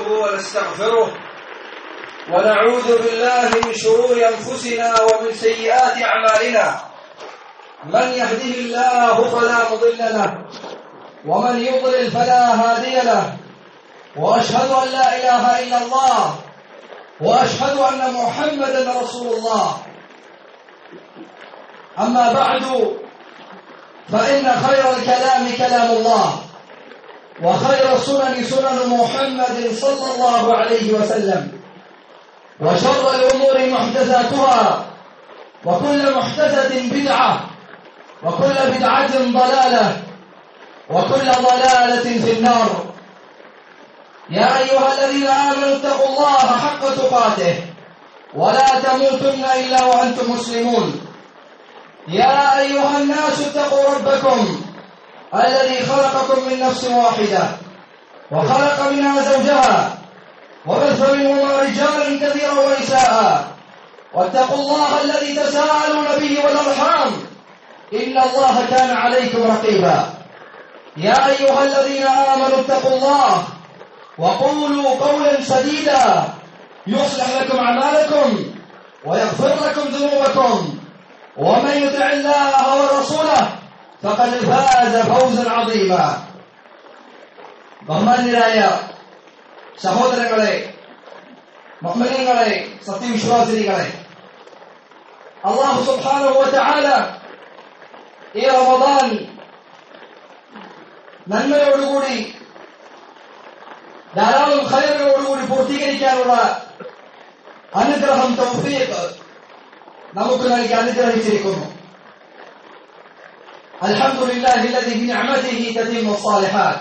نستعينه ونستغفره ونعوذ بالله من شرور انفسنا ومن سيئات اعمالنا من يهده الله فلا مضل له ومن يضلل فلا هادي له واشهد ان لا اله الا الله واشهد ان محمدا رسول الله اما بعد فان خير الكلام كلام الله وخير السنن سنن محمد صلى الله عليه وسلم وشر الامور محدثاتها وكل محدثه بدعه وكل بدعه ضلاله وكل ضلاله في النار يا ايها الذين امنوا اتقوا الله حق تقاته ولا تموتن الا وانتم مسلمون يا ايها الناس اتقوا ربكم الذي خلقكم من نفس واحده وخلق منها زوجها وبث منهما رجالا كثيرا ونساء واتقوا الله الذي تساءلون به والارحام ان الله كان عليكم رقيبا يا ايها الذين امنوا اتقوا الله وقولوا قولا سديدا يصلح لكم اعمالكم ويغفر لكم ذنوبكم ومن يطع الله ورسوله فقد فاز فوزا عظيما ബഹുമാന്യരായ സഹോദരങ്ങളെ മഹ്മനീങ്ങളെ സത്യവിശ്വാസിനികളെ അള്ളാഹു സുബ്ഹാനഹു വതആല ഈ റമദാൻ നന്മയോടുകൂടി ധാരാളം ഖൈറുകളോടുകൂടി പൂർത്തീകരിക്കാനുള്ള അനുഗ്രഹം തൗഫീഖ് നമുക്ക് നൽകി അനുഗ്രഹിച്ചിരിക്കുന്നു الحمد لله الذي بنعمته تتم الصالحات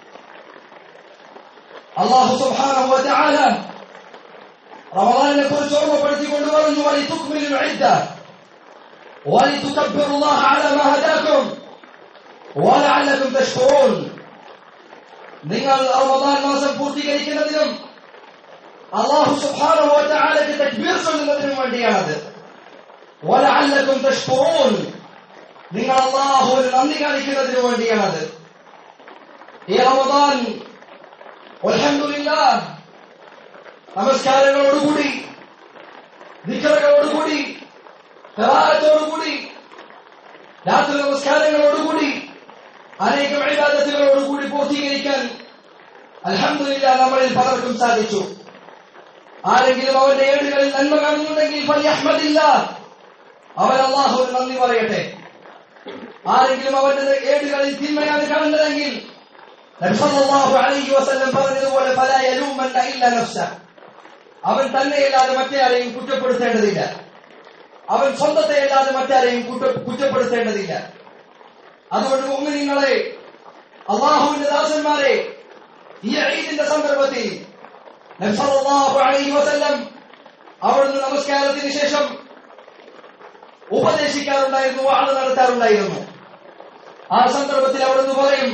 الله سبحانه وتعالى റമദാനിനെ കുറിച്ച് ഓർമ്മപ്പെടുത്തിക്കൊണ്ട് പറഞ്ഞു വലിതുക്മിലു العدة ولتكبروا الله على ما هداكم ولعلكم تشكرون നിങ്ങൾ റമദാൻ മാസം പൂർത്തീകരിക്കുന്നതിനും അള്ളാഹു സുബ്ഹാനഹു വതആലയ്ക്ക് തക്ബീർ ചൊല്ലുന്നതിനും വേണ്ടിയാണത് വലഅല്ലക്കും തഷ്കുറൂൻ നിങ്ങൾ അള്ളാഹുവിന് നന്ദി കാണിക്കുന്നതിന് വേണ്ടിയാണത് ഈ റമദാൻ അൽഹംദുലില്ലാഹ് നമസ്കാരങ്ങളോടുകൂടി നിക്കറുകളോടുകൂടി ഖിറാഅത്തോടുകൂടി രാത്രി നമസ്കാരങ്ങളോടുകൂടി അനേകം ഇബാദത്തുകളോടുകൂടി പൂർത്തീകരിക്കാൻ അൽഹംദുലില്ലാ നമ്മളിൽ പലർക്കും സാധിച്ചു ആരെങ്കിലും അവന്റെ ഏടുകളിൽ നന്മ കാണുന്നുണ്ടെങ്കിൽ ഫലിയഹ്മദില്ല അവൻ അള്ളാഹുവിന് നന്ദി പറയട്ടെ ആരെങ്കിലും അവന്റെ ഏടുകളിൽ തിന്മയാണ് കാണുന്നതെങ്കിൽ നബിസല്ലല്ലാഹു അലൈഹി വസല്ലം പറഞ്ഞതുപോലെ ഫലാ യലൂമന്ന ഇല്ല നഫ്സ അവൻ തന്നെയല്ലാതെ മറ്റാരെയും കുറ്റപ്പെടുത്തേണ്ടതില്ല അവൻ സ്വന്തത്തെ അല്ലാതെ മറ്റാരെയും കുറ്റപ്പെടുത്തേണ്ടതില്ല അതുകൊണ്ട് മുമ്മിനിങ്ങളെ അള്ളാഹുവിന്റെ ദാസന്മാരെ ഈ ഈദിന്റെ സന്ദർഭത്തിൽ നബ്സല്ലാഹു അലൈഹി വസല്ലം അവിടുന്ന് നമസ്കാരത്തിന് ശേഷം ഉപദേശിക്കാറുണ്ടായിരുന്നു വാഴ നടത്താറുണ്ടായിരുന്നു ആ സന്ദർഭത്തിൽ അവിടുന്ന് പറയും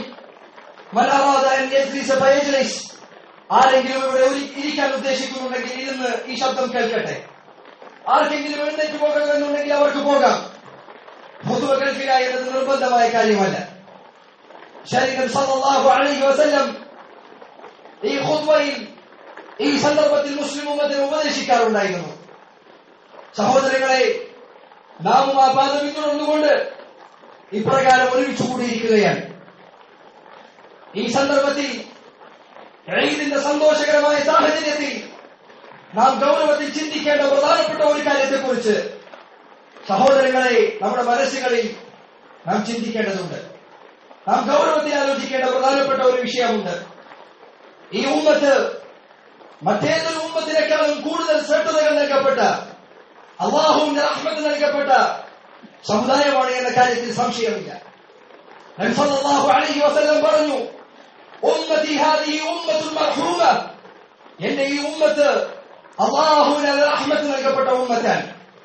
ആരെങ്കിലും ഇവിടെ ഇരിക്കാൻ ഉദ്ദേശിക്കുന്നുണ്ടെങ്കിൽ ഇരുന്ന് ഈ ശബ്ദം കേൾക്കട്ടെ ആർക്കെങ്കിലും എഴുന്നേറ്റ് പോകണമെന്നുണ്ടെങ്കിൽ അവർക്ക് പോകാം പൊതുവെ കേൾക്കുക എന്നത് നിർബന്ധമായ കാര്യമല്ല ശരീരം സല്ലല്ലാഹു അലൈഹി വസല്ലം ഈ ഖുത്ബയിൽ ഈ സന്ദർഭത്തിൽ മുസ്ലിം ഉമ്മത്തിനെ ഉപദേശിക്കാറുണ്ടായിരുന്നു സഹോദരങ്ങളെ നാമും ആ പാത പിന്തുടർന്നുകൊണ്ട് ഇപ്രകാരം ഒരുമിച്ച് കൂടിയിരിക്കുകയാണ് ഈ സന്ദർഭത്തിൽ ഈദിന്റെ സന്തോഷകരമായ സാഹചര്യത്തിൽ നാം ഗൗരവത്തിൽ ചിന്തിക്കേണ്ട പ്രധാനപ്പെട്ട ഒരു കാര്യത്തെക്കുറിച്ച് സഹോദരങ്ങളെ നമ്മുടെ മനസ്സുകളിൽ നാം ചിന്തിക്കേണ്ടതുണ്ട് നാം ഗൗരവത്തിൽ ആലോചിക്കേണ്ട പ്രധാനപ്പെട്ട ഒരു വിഷയമുണ്ട് ഈ ഉമ്മത്ത് മറ്റേതൊരു ഉമ്മത്തിനേക്കാളും കൂടുതൽ ശ്രദ്ധതകൾ നൽകപ്പെട്ട അള്ളാഹുവിന്റെ റഹ്മത്ത് നൽകപ്പെട്ട സമുദായമാണ് എന്ന കാര്യത്തിൽ സംശയമില്ല നബിസല്ലല്ലാഹു അലൈഹി വസല്ലം പറഞ്ഞു ഉമ്മത്തി ഹാദിഹി ഉമ്മത്തുൽ മർഹൂമ എന്റെ ഈ ഉമ്മത്ത് അള്ളാഹുവിന് റഹ്മത്ത് നൽകപ്പെട്ട ഉമ്മത്താണ്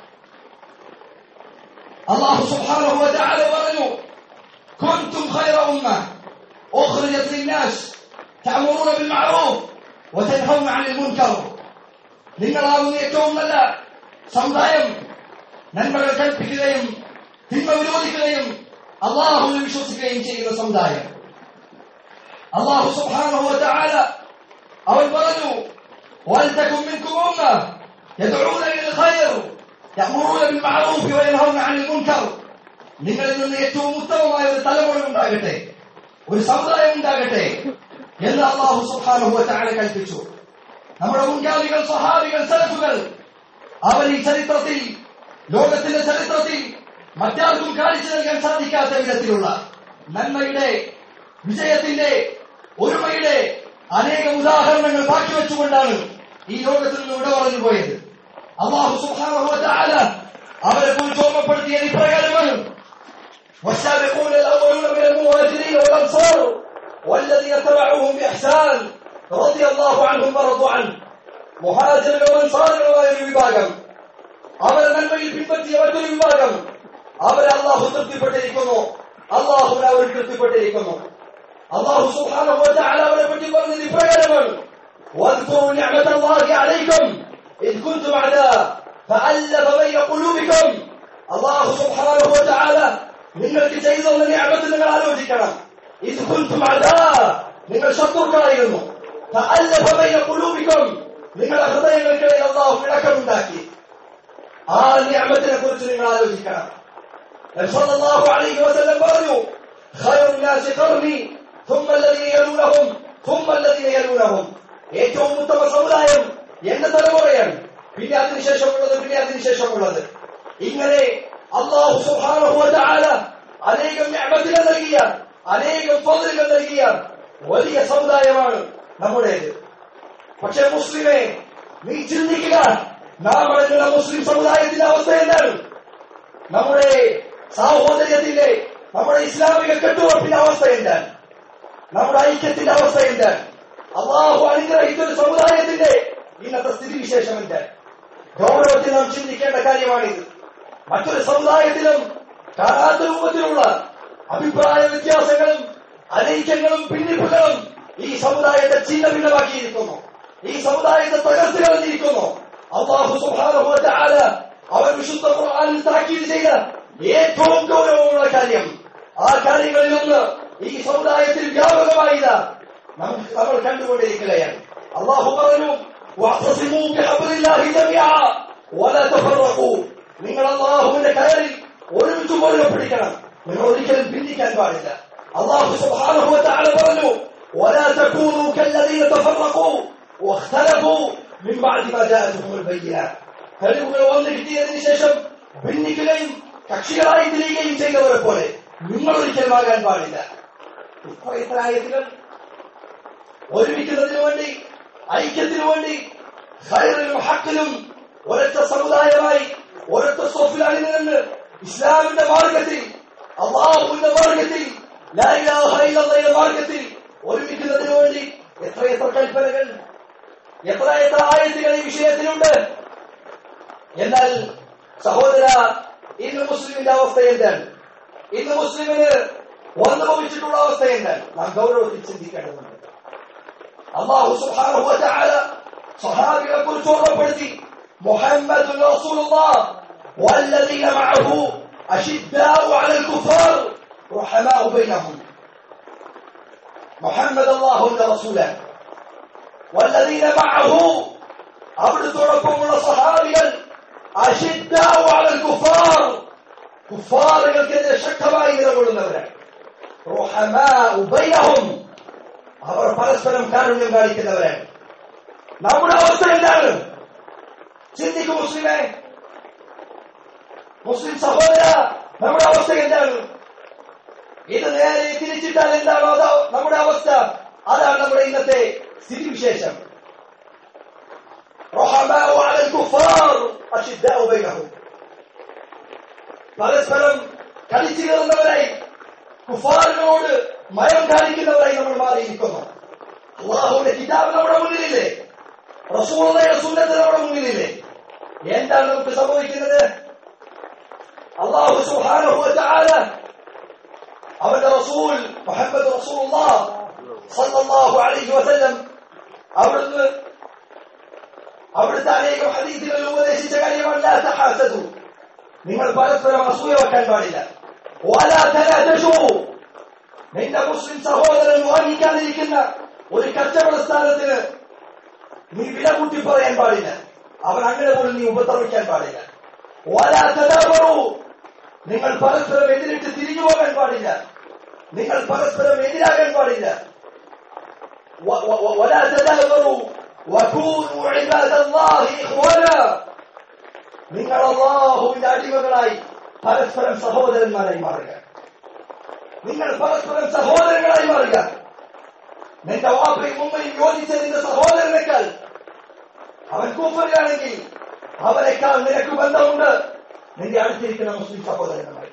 അള്ളാഹു സുബ്ഹാനഹു വതആല പറഞ്ഞു كنتم خير أمة أخرجت للناس تأمرون بالمعروف وتنهون عن المنكر നിങ്ങളാകുന്ന ഏറ്റവും നല്ല സമുദായം നന്മകൾ കൽപ്പിക്കുകയും തിന്മ വിരോധിക്കുകയും അള്ളാഹുവിൽ വിശ്വസിക്കുകയും ചെയ്യുന്ന സമുദായം അള്ളാഹു സുബ്ഹാനഹു വതആല അവൻ പറഞ്ഞു ولتكن منكم أمة يدعون إلى الخير يأمرون بالمعروف وينهون عن المنكر നിങ്ങളിൽ നിന്ന് ഏറ്റവും ഉത്തമമായ ഒരു തലമുറ ഉണ്ടാകട്ടെ ഒരു സമുദായം ഉണ്ടാകട്ടെ എന്ന് അള്ളാഹു സുബ്ഹാനഹു വതആല കൽപ്പിച്ചു നമ്മുടെ മുൻഗാമികൾ സഹാബികൾ സലഫുകൾ അവർ ഈ ചരിത്രത്തിൽ ലോകത്തിന്റെ ചരിത്രത്തിൽ മറ്റാർക്കും കാണിച്ചു നൽകാൻ സാധിക്കാത്ത വിധത്തിലുള്ള നന്മയുടെ വിജയത്തിന്റെ ഒരുമയുടെ അനേകം ഉദാഹരണങ്ങൾ ബാക്കി വെച്ചുകൊണ്ടാണ് ഈ ലോകത്തിൽ നിന്ന് വിട പറഞ്ഞു പോയത് അള്ളാഹു സുബ്ഹാനഹു വതആല അവരെ കുറിച്ച് ഓർമ്മപ്പെടുത്തിയത് ഇപ്രകാരമാണ് والسابقون الاولون من المهاجرين والانصار والذين تبعوهم باحسان رضي الله عنهم ورضوا عنه മുഹാജിറുകളും അൻസാറുകളുമായ ഒരു വിഭാഗം അവരെ നന്മയിൽ പിൻപറ്റിയ മറ്റൊരു വിഭാഗം അവരെ അള്ളാഹു തൃപ്തിപ്പെട്ടിരിക്കുന്നു അള്ളാഹുവിനെ അവർ തൃപ്തിപ്പെട്ടിരിക്കുന്നു അള്ളാഹു സുബ്ഹാനഹു വതആല അവരെ പറ്റി പറഞ്ഞത് ഇപ്രകാരമാണ് واذكروا نعمة الله عليكم إذ كنتم أعداء فألف بين قلوبكم الله سبحانه وتعالى നിങ്ങൾക്ക് ചെയ്തു തന്ന നിയമത്തിൽ നിങ്ങൾ ആലോചിക്കണം ഇത് കുന്തും അതാ നിങ്ങൾ ശത്രുക്കളായിരുന്നു فألف بين قلوبكم നിങ്ങളുടെ ഹൃദയങ്ങൾക്കിടയിൽ അള്ളാഹു ഇടക്കമുണ്ടാക്കി ആ നിയമത്തിനെ കുറിച്ച് നിങ്ങൾ ആലോചിക്കണം സല്ലല്ലാഹു അലൈഹി വസല്ലം പറഞ്ഞു خير الناس قرني ثم الذين يلونهم ثم الذين يلونهم ഏറ്റവും ഉത്തമ സമുദായം എന്റെ തലമുറയാണ് പിന്നെ അതിനുശേഷമുള്ളത് പിന്നെ അതിനുശേഷമുള്ളത് ഇങ്ങനെ അള്ളാഹു സുബ്ഹാനഹു വതആല അനേകം നിഅമത്തുകൾ നൽകിയ അനേകം ഫضലുകൾ നൽകിയ വലിയ സമുദായമാണ് നമ്മുടേത് പക്ഷേ മുസ്ലിമെ നീ ചിന്തിക്കുക നാം അടങ്ങുന്ന മുസ്ലിം സമുദായത്തിന്റെ അവസ്ഥ എന്താണ് നമ്മുടെ സാഹോദര്യത്തിന്റെ നമ്മുടെ ഇസ്ലാമിക കെട്ടുറപ്പിന്റെ അവസ്ഥ എന്താണ് നമ്മുടെ ഐക്യത്തിന്റെ അവസ്ഥ എന്താണ് അള്ളാഹു അനുഗ്രഹിച്ച ഒരു സമുദായത്തിന്റെ ഇന്നത്തെ സ്ഥിതിവിശേഷം എന്താണ് ഗൗരവത്തിൽ നാം ചിന്തിക്കേണ്ട കാര്യമാണിത് മറ്റൊരു സമുദായത്തിലും കാണാത്ത രൂപത്തിലുള്ള അഭിപ്രായ വ്യത്യാസങ്ങളും അനൈക്യങ്ങളും ഭിന്നിപ്പുകളും ഈ സമുദായത്തെ ചിഹ്ന ഭിന്നമാക്കിയിരിക്കുന്നു ഈ സമുദായത്തെ തകർത്ത് കളഞ്ഞിരിക്കുന്നു അള്ളാഹു സുബ്ഹാനഹു വതആല അവൻ വിശുദ്ധ ഖുർആനിൽ താക്കീത് ചെയ്ത ഏറ്റവും ഗൗരവമുള്ള കാര്യം ആ കാര്യങ്ങളിൽ ഒന്ന് ഈ സമുദായത്തിൽ വ്യാപകമായത് നമുക്ക് നമ്മൾ കണ്ടുകൊണ്ടിരിക്കുകയാണ് അള്ളാഹു പറഞ്ഞു واعتصموا بحبل الله جميعا ولا تفرقوا നിങ്ങൾ അള്ളാഹുവിന്റെ കയറിൽ ഒരുമിച്ച് മുറുകെ പിടിക്കണം നിങ്ങൾ ഒരിക്കലും ഭിന്നിക്കാൻ പാടില്ല അള്ളാഹു സുബ്ഹാനഹു വതആല പറഞ്ഞു ولا تكونوا كالذين تفرقوا واختلفوا من بعد ما جاءتهم البينات കഴിവുകൾ വന്നു കിട്ടിയതിനു ശേഷം ഭിന്നിക്കുകയും കക്ഷികളായി തിരിയുകയും ചെയ്തവരെ പോലെ നിങ്ങൾ ഒരിക്കലും ആകാൻ പാടില്ല ഇത്ര ഇത്ര ആയത്തുകൾ ഒരുമിക്കുന്നതിനു വേണ്ടി ഐക്യത്തിനു വേണ്ടി ഹൈറിലും ഹക്കിലും ഒരൊറ്റ സമുദായമായി ഒരൊറ്റ സോഫിൽ അണിനിന്ന് ഇസ്ലാമിന്റെ മാർഗത്തിൽ അള്ളാഹുവിന്റെ മാർഗത്തിൽ ലാ ഇലാഹ ഇല്ലല്ലാഹയുടെ മാർഗത്തിൽ ഒരുമിക്കുന്നതിനു വേണ്ടി എത്ര എത്ര കൽപ്പനകൾ എത്ര എത്ര ആയത്തുകൾ ഈ വിഷയത്തിലുണ്ട് എന്നാൽ സഹോദര ഇന്ന് മുസ്ലിമിന്റെ അവസ്ഥ എന്താണ് ഇന്ന് മുസ്ലിമിന് വന്നുഭവിച്ചിട്ടുള്ള അവസ്ഥ എന്താണ് നാം ഗൗരവത്തിൽ ചിന്തിക്കേണ്ടതുണ്ട് അള്ളാഹു സുബ്ഹാനഹു വതആല സ്വഹാബികളെ കുറിച്ച് ഓർമ്മപ്പെടുത്തി മുഹമ്മദ് റസൂലുള്ളാഹ് والذين معه أشداء على الكفار رحماء بينهم محمد الله رسوله والذين معه അവിടുത്തോടൊപ്പമുള്ള സഹാബികൾ അഷിദ്ദാഉ അലൽ കുഫാർ കുഫാറുകൾക്കെതിരെ ശക്തമായി നിലകൊള്ളുന്നവരാണ് റുഹമാഉ ബൈനഹും അവർ പരസ്പരം കാരുണ്യം കാണിക്കുന്നവരാണ് നമ്മുടെ അവസ്ഥ എന്താണ് ചിന്തിക്കും മുസ്ലിമെ മുസ്ലിം സഹോദര നമ്മുടെ അവസ്ഥ എന്താണ് ഇത് നേരെ തിരിച്ചിട്ടാൽ എന്താണോ അതോ നമ്മുടെ അവസ്ഥ അതാണ് നമ്മുടെ ഇന്നത്തെ സ്ഥിതിവിശേഷം رحماء على الكفار أشداء بينهم പരസ്പരം കളിച്ചു കയറുന്നവരായി കുഫാറിനോട് മയം കാണിക്കുന്നവരായി നമ്മൾ മാറിയിരിക്കുന്നു അള്ളാഹുവിന്റെ കിതാബ് നമ്മുടെ മുന്നിലില്ലേ റസൂളുടെ സുന്നത്ത് നമ്മുടെ മുന്നിലില്ലേ എന്താണ് നമുക്ക് സംഭവിക്കുന്നത് അള്ളാഹു സുബ്ഹാനഹു വതആല അവന്റെ റസൂൽ മുഹമ്മദ് റസൂലുള്ളാഹ് സല്ലല്ലാഹു അലൈഹി വസല്ലം അവിടുന്ന് അവിടുത്തെ അനേകം ഹദീസുകളിൽ ഉപദേശിച്ച കാര്യമാണ് ലാ തഹാസദു നിങ്ങൾ പരസ്പരം അസൂയ വെക്കാൻ പാടില്ല വലാ തനാജഷു നിന്റെ മുസ്ലിം സഹോദരൻ വാങ്ങിക്കാതിരിക്കുന്ന ഒരു കച്ചവട സ്ഥാനത്തിന് നീ വില കൂട്ടി പറയാൻ പാടില്ല അവൻ അങ്ങനെ പോലും നീ ഉപദ്രവിക്കാൻ പാടില്ല വലാത്തതാവറൂ നിങ്ങൾ പരസ്പരം എതിരിട്ട് തിരിഞ്ഞു പോകാൻ പാടില്ല നിങ്ങൾ പരസ്പരം എതിരാകാൻ പാടില്ല വ- വ- വ- ولا تدابروا وكونوا عباد الله إخوانا നിങ്ങൾ അള്ളാഹുവിന്റെ അടിമകളായി പരസ്പരം സഹോദരന്മാരായി മാറുക നിങ്ങൾ പരസ്പരം സഹോദരങ്ങളായി മാറുക നിന്റെ വാപ്പയും ഉമ്മയും യോജിച്ച നിന്റെ സഹോദരനേക്കാൾ അവൻ കൂപ്പറിലാണെങ്കിൽ അവനേക്കാൾ നിനക്ക് ബന്ധമുണ്ട് നിന്റെ അടുത്തിരിക്കുന്ന മുസ്ലിം സഹോദരനുമായി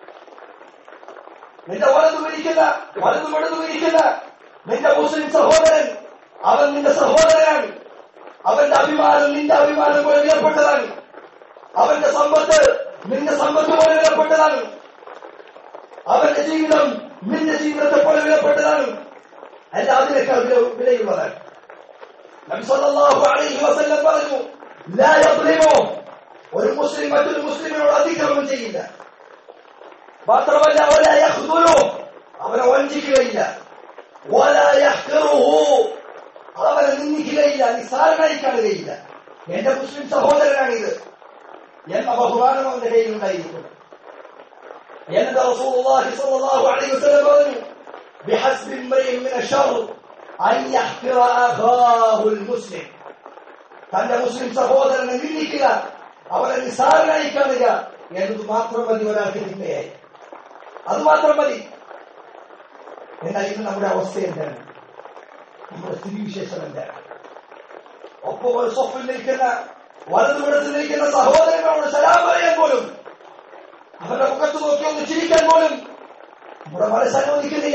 നിന്റെ വലതും ഇരിക്കുന്ന വലതും ഇടതും ഇരിക്കുന്ന നിന്റെ മുസ്ലിം സഹോദരൻ അവൻ നിന്റെ സഹോദരനാണ് അവന്റെ അഭിമാനം നിന്റെ അഭിമാനം പോലെ വിലപ്പെട്ടതാണ് അവന്റെ സമ്പത്ത് നിന്റെ സമ്പത്ത് പോലെ വിലപ്പെട്ടതാണ് അവന്റെ ജീവിതം നിന്റെ ജീവിതത്തെ പോലെ വിലപ്പെട്ടതാണ് അല്ല അതിനേക്കാൾ വില വിലയുള്ളതാണ് നബി സല്ലല്ലാഹു അലൈഹി വസല്ലം പറഞ്ഞു ലാ യദ്ലിമു ഒരു മുസ്ലിം മറ്റൊരു മുസ്ലിമിനോട് അതിക്രമം ചെയ്യില്ല മാത്രമല്ല വല യഖ്ദുലു അവനെ വഞ്ചിക്കുകയില്ല വല യഹ്ഖിറുഹു അവനെ നിന്ദിക്കുകയില്ല നിസ്സാരനായി കാണുകയില്ല എന്റെ മുസ്ലിം സഹോദരനാണിത് എന്ന ബഹുമാനം അവന്റെ കയ്യിലുണ്ടായിരിക്കും എന്റെ റസൂലുള്ളാഹി സ്വല്ലല്ലാഹു അലൈഹി വസല്ലം പറഞ്ഞു بحسب امرئ من الشر أن يحقر أخاه المسلم തന്റെ മുസ്ലിം സഹോദരനെ നിന്ദിക്കുക അവനെ നിസ്സാരനായി കാണുക എന്നത് മാത്രം മതി ഒരാൾക്ക് തിന്മയായി അത് മാത്രം മതി എന്നാൽ ഇന്ന് നമ്മുടെ അവസ്ഥ എന്താണ് നമ്മുടെ സ്ഥിതിവിശേഷം എന്താണ് ഒപ്പം ഒരു സ്വപ്നം നിൽക്കുന്ന വലതുപിടത്ത് നിൽക്കുന്ന സഹോദരങ്ങളോട് സലാം പറയാൻ പോലും അവരുടെ മുഖത്ത് നോക്കി ഒന്ന് ചിരിക്കാൻ പോലും നമ്മുടെ മനസ്സ് അനുവദിക്കുന്നില്ല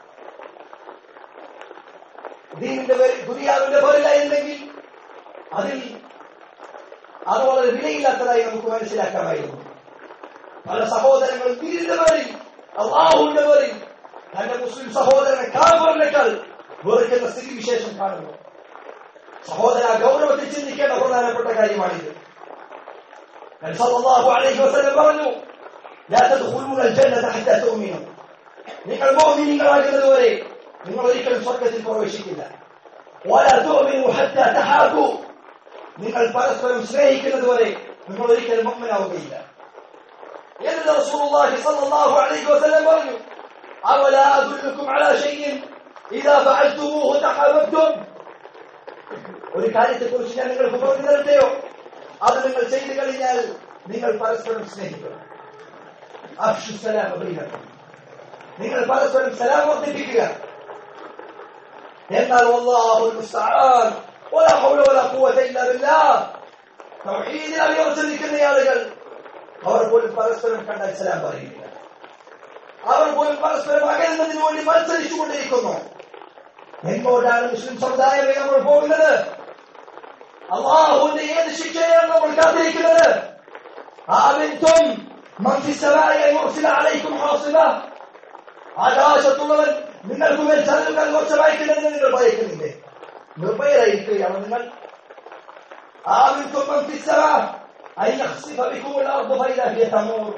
ദീനിന്റെ പേരിൽ ദുനിയാവിന്റെ പേരിലായിരുന്നെങ്കിൽ അതിൽ അത് വളരെ വിലയില്ലാത്തതായി നമുക്ക് മനസ്സിലാക്കാമായിരുന്നു പല സഹോദരങ്ങളും ദീനിന്റെ പേരിൽ അള്ളാഹുവിന്റെ പേരിൽ തന്റെ മുസ്ലിം സഹോദരനെ കാഫറിനേക്കാൾ വെറുക്കുന്ന സ്ഥിതിവിശേഷം കാണുന്നു സഹോദര ഗൗരവത്തിൽ ചിന്തിക്കേണ്ട പ്രധാനപ്പെട്ട കാര്യമാണിത് നബി സല്ലല്ലാഹു അലൈഹി വസല്ലം പറഞ്ഞു لا تدخلون الجنة حتى تؤمنوا നിങ്ങൾ മോഹിനികളാകുന്നത് വരെ നിങ്ങൾ ഒരിക്കലും സ്വർഗത്തിൽ പ്രവേശിക്കില്ല ولا تؤمنوا حتى تحابوا നിങ്ങൾ പരസ്പരം സ്നേഹിക്കുന്നത് വരെ നിങ്ങൾ ഒരിക്കലും മുഗ്മനാവുകയില്ല എന്നിട്ട് റസൂലുള്ളാഹി സ്വല്ലല്ലാഹു അലൈഹി വസല്ലം പറഞ്ഞു അവലാ അദുല്ലുക്കും അലാ ഷൈഇൻ ഇദാ ഫഅൽതുമൂഹു തഹബബ്തും ഒരു കാര്യത്തെക്കുറിച്ച് ഞാൻ നിങ്ങൾക്ക് പറഞ്ഞു തരട്ടെയോ അത് നിങ്ങൾ ചെയ്തു കഴിഞ്ഞാൽ നിങ്ങൾ പരസ്പരം സ്നേഹിക്കണം അഫ്ഷു സലാം ബൈനക്കും നിങ്ങൾ പരസ്പരം സലാം വർദ്ധിപ്പിക്കുക എന്നാൽ വല്ലാഹു മുസ്തആൻ ولا حول ولا قوة إلا بالله തൗഹീദിൽ അടിയുറച്ച് നിൽക്കുന്ന ആളുകൾ അവർ പോലും പരസ്പരം കണ്ടാൽ സലാം പറയുന്നില്ല അവർ പോലും പരസ്പരം അകലുന്നതിന് വേണ്ടി മത്സരിച്ചുകൊണ്ടിരിക്കുന്നു എങ്ങോട്ടാണ് മുസ്ലിം സമുദായമേ നമ്മൾ പോകുന്നത് അള്ളാഹുവിന്റെ ഏത് ശിക്ഷയാണ് നമ്മൾ കാത്തിരിക്കുന്നത് ആവിൻതും من في السماء أن يرسل عليكم حاصبة ആകാശത്തുള്ളവൻ നിങ്ങൾക്ക് മേൽ ചലനുകൾ മോശമായിക്കില്ലെന്ന് നിങ്ങൾ ഭയക്കുന്നില്ലേ നിർഭയരായിരിക്കുകയാണ് നിങ്ങൾ ആവിൻതും من في السماء أن يخسف بكم الأرض فإذا هي تمور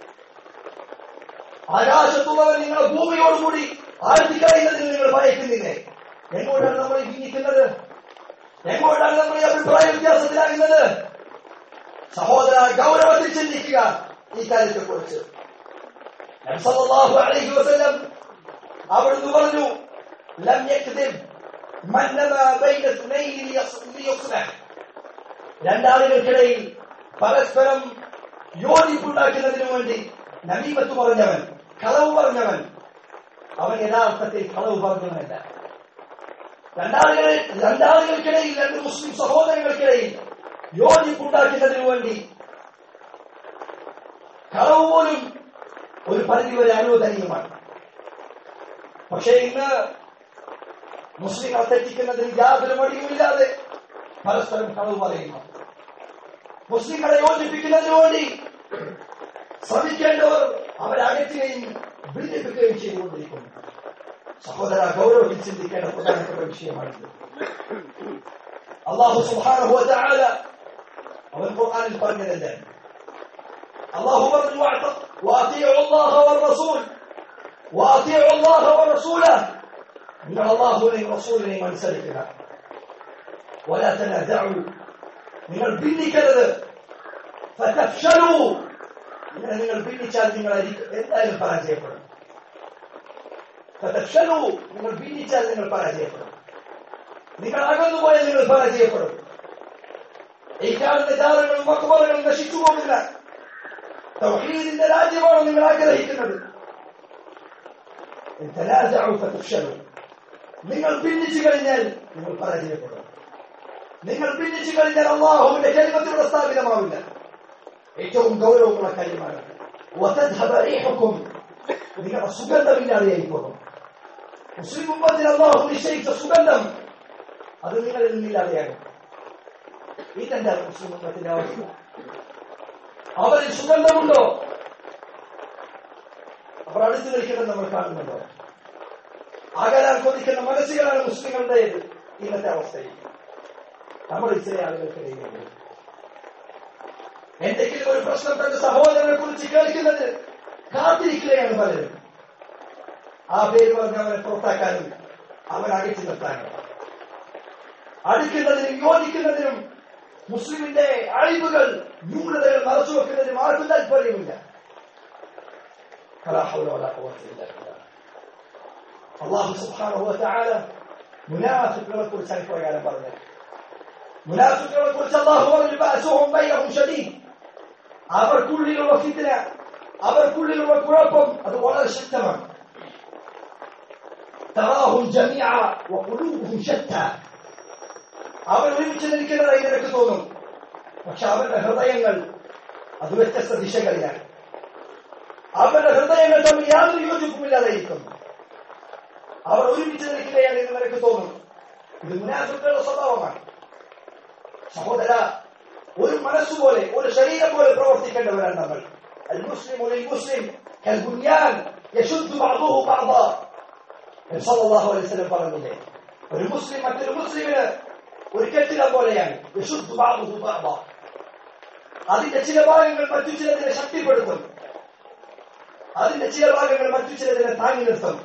ആകാശത്തുള്ളവൻ നിങ്ങളെ ഭൂമിയോടുകൂടി ആഴ്ത്തിക്കളയുന്നതിന് നിങ്ങൾ ഭയക്കുന്നില്ലേ എങ്ങോട്ടാണ് നമ്മൾ ജീവിക്കുന്നത് എങ്ങോട്ടാണ് നമ്മൾ ഈ അഭിപ്രായ വ്യത്യാസത്തിലാകുന്നത് സഹോദര ഗൗരവത്തിൽ ചിന്തിക്കുക ഈ കാര്യത്തെ കുറിച്ച് അലൈഹി വസല്ലം അവിടുന്ന് പറഞ്ഞു ലം യക്ദിബ് മൻ നമാ ബൈന ഇസ്നൈനി ലിയസ്ലഹ് രണ്ടാളുകൾക്കിടയിൽ പരസ്പരം യോജിപ്പുണ്ടാക്കുന്നതിനു വേണ്ടി നമീമത്ത് പറഞ്ഞവൻ കളവ് പറഞ്ഞവൻ അവൻ യഥാർത്ഥത്തിൽ കളവ് പറഞ്ഞവനല്ല രണ്ടാളുകളിൽ രണ്ടാളുകൾക്കിടയിൽ രണ്ട് മുസ്ലിം സഹോദരങ്ങൾക്കിടയിൽ യോജിപ്പുണ്ടാക്കുന്നതിനു വേണ്ടി കളവ് പോലും ഒരു പരിധിവരെ അനുവദനീയമാണ് പക്ഷേ ഇന്ന് മുസ്ലിങ്ങളെ തെറ്റിക്കുന്നതിന് യാതൊരു മടിയുമില്ലാതെ പരസ്പരം കളവ് പറയുന്നു മുസ്ലിങ്ങളെ യോജിപ്പിക്കുന്നതിന് വേണ്ടി ശ്രമിക്കേണ്ടവർ അവരെ അകറ്റുകയും ഭിന്നിപ്പിക്കുകയും ചെയ്തുകൊണ്ടിരിക്കുന്നു സഹോദര ഗൗരവത്തിൽ ചിന്തിക്കേണ്ട പ്രധാനപ്പെട്ട വിഷയമാണിത് അള്ളാഹു സുബ്ഹാനഹു വതആല അവൻ ഖുർആനിൽ പറഞ്ഞതല്ലേ അള്ളാഹു പറഞ്ഞു واطيعوا الله والرسول واطيعوا الله ورسوله നിങ്ങൾ അള്ളാഹുവിനെയും റസൂലിനെയും അനുസരിക്കുക ولا تنازعوا നിങ്ങൾ ഭിന്നിക്കരുത് ഫതഫ്ശലൂ ഇങ്ങനെ നിങ്ങൾ ഭിന്നിച്ചാൽ നിങ്ങൾ അരി- എന്തായാലും പരാജയപ്പെടും ഫതഫ്ശലൂ നിങ്ങൾ ഭിന്നിച്ചാൽ നിങ്ങൾ പരാജയപ്പെടും നിങ്ങൾ അകന്നു പോയാൽ നിങ്ങൾ പരാജയപ്പെടും ഈ കാണുന്ന ജാലങ്ങളും മക്കുമറുകളും നശിച്ചു പോകില്ല തൗഹീദിന്റെ രാജ്യമാണ് നിങ്ങൾ ആഗ്രഹിക്കുന്നത് إن تنازعوا فتفشلوا നിങ്ങൾ ഭിന്നിച്ചു കഴിഞ്ഞാൽ നിങ്ങൾ പരാജയപ്പെടും നിങ്ങൾ ഭിന്നിച്ചു കഴിഞ്ഞാൽ അള്ളാഹുവിന്റെ കരിമത്തിലൂടെ സ്ഥാപിതമാവില്ല ഏറ്റവും ഗൗരവമുള്ള കാര്യമാണ് وتذهب ريحكم നിങ്ങളുടെ സുഗന്ധമില്ലാതെയായി പോകും മുസ്ലിം ഉമ്മത്തിൽ അള്ളാഹു നിശ്ചയിച്ച സുഗന്ധം അത് നിങ്ങളിൽ നിന്നില്ലാതെയാകും ഇതെന്താണ് മുസ്ലിം ഉമ്മത്തിന്റെ അവസ്ഥ അവരിൽ സുഗന്ധമുണ്ടോ അവർ അടുത്ത് നിൽക്കുന്നത് നമ്മൾ കാണുന്നുണ്ടോ അകലാൻ കൊതിക്കുന്ന മനസ്സുകളാണ് മുസ്ലിങ്ങളുടെ ഇന്നത്തെ അവസ്ഥയിൽ നമ്മൾ ചില ആളുകൾക്കിടയിലുണ്ട് എന്തെങ്കിലും ഒരു പ്രശ്നം തന്റെ സഹോദരനെ കുറിച്ച് കേൾക്കുന്നത് കാത്തിരിക്കുകയാണ് പലരും ആ പേര് പറഞ്ഞ് അവനെ പുറത്താക്കാനും അവൻ അകറ്റി നിർത്താനും അടുക്കുന്നതിനും യോജിക്കുന്നതിനും മുസ്ലിമിന്റെ അഴിവുകൾ ന്യൂനതകൾ മറച്ചു വെക്കുന്നതിനും ആർക്കും താല്പര്യമില്ല فلا حول ولا قوة إلا بالله الله سبحانه وتعالى മുനാഫിക്കുകളെ കുറിച്ചാണ് പ്രകാരം പറഞ്ഞത് മുനാഫിക്കുകളെ കുറിച്ച് അള്ളാഹു പറഞ്ഞു ബഅസുഹും ബൈനഹും ഷദീദ് അവർക്കുള്ളിലുള്ള ഫിത്ന അവർക്കുള്ളിലുള്ള കുഴപ്പം അത് വളരെ ശക്തമാണ് തറാഹും ജമീഅ വഖുലൂബുഹും ശത്ത അവർ ഒരുമിച്ച് നിൽക്കുന്നതായി നിനക്ക് തോന്നും പക്ഷെ അവരുടെ ഹൃദയങ്ങൾ അത് വ്യത്യസ്ത ദിശകളിലാണ് അവരുടെ ഹൃദയങ്ങൾ തമ്മിൽ യാതൊരു യോജിപ്പുമില്ലാതായിരിക്കുന്നു അവർ ഒരുമിച്ച് നിൽക്കുകയാണ് എന്ന് നിനക്ക് തോന്നും ഇത് മുനാഫിക്കുകളുടെ സ്വഭാവമാണ് സഹോദര ഒരു മനസ്സുപോലെ ഒരു ശരീരം പോലെ പ്രവർത്തിക്കേണ്ടവരാണ് നമ്മൾ അൽ മുസ്ലിം മുസ്ലിം കൽബുന്യാൻ യശുദ്ധു ബാബുഹു ബാബ സല്ലല്ലാഹു അലൈഹി വസല്ലം പറഞ്ഞില്ലേ ഒരു മുസ്ലിം മറ്റൊരു മുസ്ലിമിന് ഒരു കെട്ടിടം പോലെയാണ് യശുദ്ധു ബാബുഹു ബാബ അതിന്റെ ചില ഭാഗങ്ങൾ മറ്റു ചിലതിനെ ശക്തിപ്പെടുത്തും അതിന്റെ ചില ഭാഗങ്ങൾ മറ്റു ചിലതിനെ താങ്ങി നിർത്തും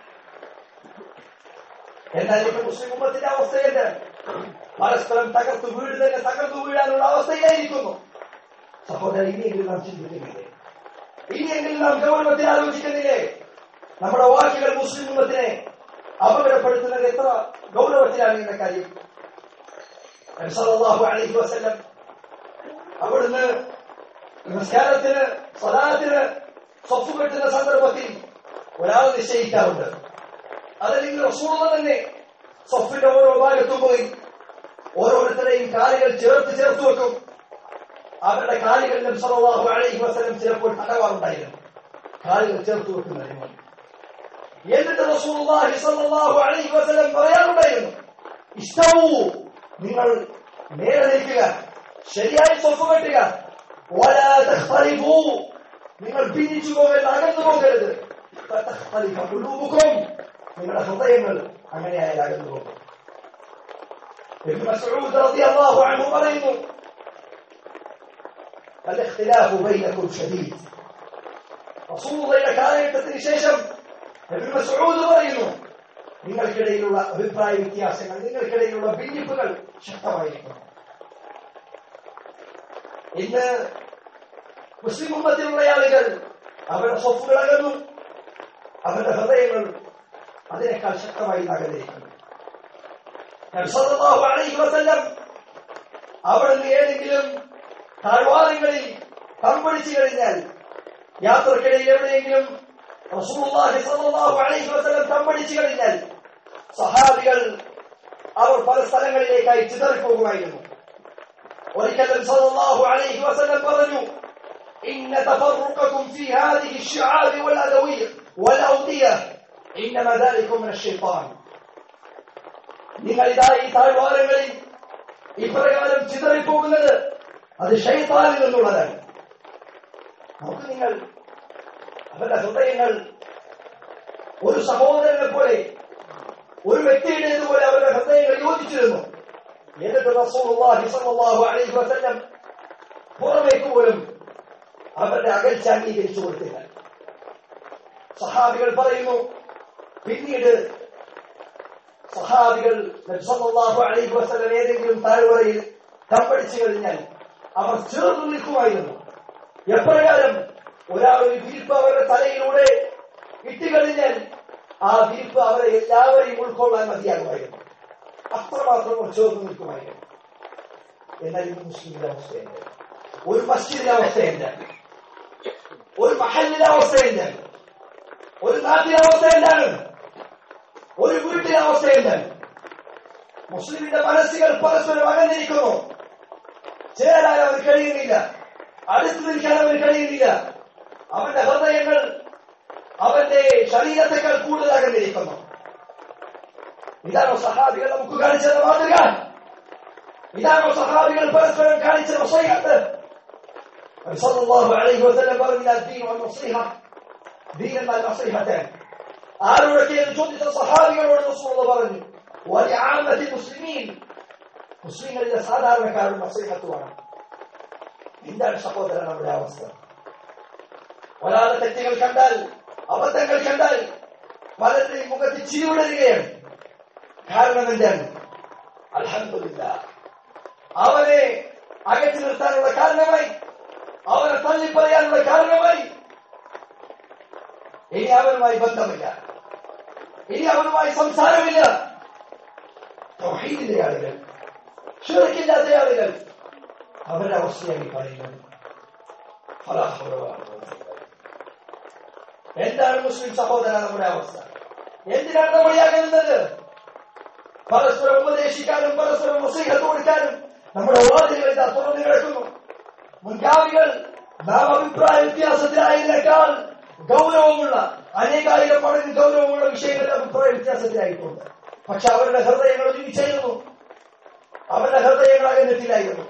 എന്നാൽ ഇപ്പൊ മുസ്ലിം ഉമ്മത്തിന്റെ അവസ്ഥയുണ്ട് പരസ്പരം തകർത്തു വീട് തന്നെ തകർത്തു വീഴാനുള്ള അവസ്ഥയിലായിരിക്കുന്നു സഹോദരൻ ഇനിയെങ്കിലും നാം ചിന്തിക്കുന്നില്ലേ ഇനിയെങ്കിലും നാം ഗൗരവത്തിൽ ആലോചിക്കുന്നില്ലേ നമ്മുടെ വാക്കുകൾ മുസ്ലിം ഉമ്മത്തിനെ അപകടപ്പെടുത്തുന്നത് എത്ര ഗൗരവത്തിലാണ് എന്ന കാര്യം നബി സല്ലല്ലാഹു അലൈഹി വസല്ലം അവിടുന്ന് നമസ്കാരത്തിന് സലാത്തിന് സ്വപ്പ് കെട്ടുന്ന സന്ദർഭത്തിൽ ഒരാൾ നിശ്ചയിക്കാറുണ്ട് അതല്ലെങ്കിൽ റസൂള തന്നെ സ്വപ്പിന്റെ ഓരോ ഭാഗത്തും പോയി ഓരോരുത്തരെയും കാലുകൾ ചേർത്ത് ചേർത്ത് വെക്കും അവരുടെ കാലുകൾ നബി സല്ലല്ലാഹു അലൈഹി വസല്ലം ചിലപ്പോൾ തടവാറുണ്ടായിരുന്നു കാലുകൾ ചേർത്ത് വെക്കുന്നതിന് വേണ്ടി എന്നിട്ട് റസൂലുള്ളാഹി സ്വല്ലല്ലാഹു അലൈഹി വസല്ലം പറയാറുണ്ടായിരുന്നു ഇഷ്ടവൂ നിങ്ങൾ നേരെ നിൽക്കുക ശരിയായി സ്വപ്പ് കെട്ടുക ولا تختلفوا നിങ്ങൾ ഭിന്നിച്ചു പോകരുത് അകന്നു പോകരുത് فتختلف قلوبكم നിങ്ങളുടെ ഹൃദയങ്ങൾ അങ്ങനെയായാൽ അകന്നു പോകും ابن مسعود رضي الله عنه പറയുന്നു الاختلاف بينكم شديد റസൂലുള്ളാഹിയുടെ കാലഘട്ടത്തിന് ശേഷം നബി മസ്ഊദ് പറയുന്നു നിങ്ങൾക്കിടയിലുള്ള അഭിപ്രായ വ്യത്യാസങ്ങൾ നിങ്ങൾക്കിടയിലുള്ള ഭിന്നിപ്പുകൾ ശക്തമായിരിക്കുന്നു ഇന്ന് മുസ്ലിം ഉമ്മത്തിലുള്ള ആളുകൾ അവരുടെ സ്വത്തുകൾ അകന്നു അവരുടെ ഹൃദയങ്ങൾ അതിനേക്കാൾ ശക്തമായി അകന്നിരിക്കുന്നു നബി സല്ലല്ലാഹു അലൈഹി വസല്ലം അവിടുന്ന് ഏതെങ്കിലും താഴ്വാരങ്ങളിൽ തമ്പടിച്ചു കഴിഞ്ഞാൽ യാത്രക്കിടയിൽ എവിടെയെങ്കിലും റസൂലുള്ളാഹി സ്വല്ലല്ലാഹു അലൈഹി വസല്ലം തമ്പടിച്ചു കഴിഞ്ഞാൽ സഹാബികൾ അവർ പല സ്ഥലങ്ങളിലേക്കായി ചിതറിപ്പോകുമായിരുന്നു ഒരിക്കൽ സല്ലല്ലാഹു അലൈഹി വസല്ലം പറഞ്ഞു إن تفرقكم في هذه الشعاب والأدوية والأودية إنما ذلك من الشيطان നിങ്ങൾ ഇതാ ഈ താഴ്വാരങ്ങളിൽ ഇപ്രകാരം ചിതറിപ്പോകുന്നത് അത് ഷൈത്താനിൽ നിന്നുള്ളതാണ് നമുക്ക് നിങ്ങൾ അവരുടെ ഹൃദയങ്ങൾ ഒരു സഹോദരനെ പോലെ ഒരു വ്യക്തിയുടേതുപോലെ അവരുടെ ഹൃദയങ്ങൾ യോജിച്ചിരുന്നു എന്നിട്ട് റസൂലുള്ളാഹി സ്വല്ലല്ലാഹു അലൈഹി വസല്ലം പുറമേക്ക് പോലും അവരുടെ അകൽച്ച അംഗീകരിച്ചു കൊടുത്തില്ല സഹാബികൾ പറയുന്നു പിന്നീട് സഹാബികൾ നബി സല്ലല്ലാഹു അലൈഹി വസല്ലം ഏതെങ്കിലും താഴ്വരയിൽ തമ്പടിച്ചു കഴിഞ്ഞാൽ അവർ ചേർന്ന് നിൽക്കുമായിരുന്നു എപ്രകാരം ഒരാൾ ഒരു വിരിപ്പ് അവരുടെ തലയിലൂടെ ഇട്ടുകഴിഞ്ഞാൽ ആ വിരിപ്പ് അവരെ എല്ലാവരെയും ഉൾക്കൊള്ളാൻ മതിയാകുമായിരുന്നു അത്രമാത്രം അവർ ചേർന്ന് നിൽക്കുമായിരുന്നു എന്നാൽ ഇന്ന് മുസ്ലിമിന്റെ അവസ്ഥയുണ്ട് ഒരു മസ്ജിദിന്റെ അവസ്ഥയുണ്ട് ഒരു മഹലിന്റെ അവസ്ഥയുണ്ട് ഒരു നാട്ടിലെ അവസ്ഥ എന്താണ് ഒരു വീട്ടിലെ അവസ്ഥ എന്താണ് മുസ്ലിമിന്റെ മനസ്സുകൾ പരസ്പരം അകന്നിരിക്കുന്നു ചേരാൻ അവർ കഴിയുന്നില്ല അടുത്തു നിൽക്കാൻ അവർ കഴിയുന്നില്ല അവന്റെ ഹൃദയങ്ങൾ അവന്റെ ശരീരത്തെക്കാൾ കൂടുതൽ അകന്നിരിക്കുന്നു ഇതാണോ സഹാബികൾ നമുക്ക് കാണിച്ചത് മാതൃക ഇതാണോ സഹാബികൾ പരസ്പരം കാണിച്ച വസയ്യത്ത് സല്ലല്ലാഹു അലൈഹി വസല്ലം പറഞ്ഞ ദീൻ വൽ നസീഹ ദീൻ എന്നാൽ നസീഹത്താണ് ആരോടൊക്കെ എന്ന് ചോദിച്ച സഹാബികളോട് റസൂലുള്ള പറഞ്ഞു വലിയ ആമത്തി മുസ്ലിമീൻ മുസ്ലിങ്ങളിലെ സാധാരണക്കാരുടെ നസീഹത്തുമാണ് എന്താണ് സഹോദരൻ നമ്മുടെ അവസ്ഥ ഒരാളുടെ തെറ്റുകൾ കണ്ടാൽ അബദ്ധങ്ങൾ കണ്ടാൽ പലരുടെയും മുഖത്ത് ചിരി ഉണരുകയാണ് കാരണം എന്താണ് അൽഹംദുലില്ല അവനെ അകറ്റി നിർത്താനുള്ള കാരണമായി അവനെ തള്ളിപ്പറയാനുള്ള കാരണമായി ഇനി അവനുമായി ബന്ധമില്ല ഇനി അവനുമായി സംസാരമില്ല തൗഹീദിലെ ആളുകൾ ഷിർക്കില്ലാത്ത ആളുകൾ അവരുടെ അവസ്ഥയാണ് ഈ പറയുന്നത് ഫലാ ഹൗല വലാ ഖുവത ഇല്ലാ ബില്ലാഹ്. എന്താണ് മുസ്ലിം സഹോദര നമ്മുടെ അവസ്ഥ എന്തിനാണ് നമ്മൾ യാകുന്നത് പരസ്പരം ഉപദേശിക്കാനും പരസ്പരം വസീഹത്ത് കൊടുക്കാനും നമ്മുടെ വാതിലുകൾ ഇതാ തുറന്നു കിടക്കുന്നു മുൻഗാമികൾ നാം അഭിപ്രായ വ്യത്യാസത്തിലായതിനേക്കാൾ ഗൗരവമുള്ള അനേകായിരം മടങ്ങ് ഗൗരവമുള്ള വിഷയങ്ങളിൽ അഭിപ്രായ വ്യത്യാസത്തിലായിട്ടുണ്ട് പക്ഷെ അവരുടെ ഹൃദയങ്ങൾ ഒരുമിച്ചായിരുന്നു അവരുടെ ഹൃദയങ്ങൾ അകന്നത്തിലായിരുന്നു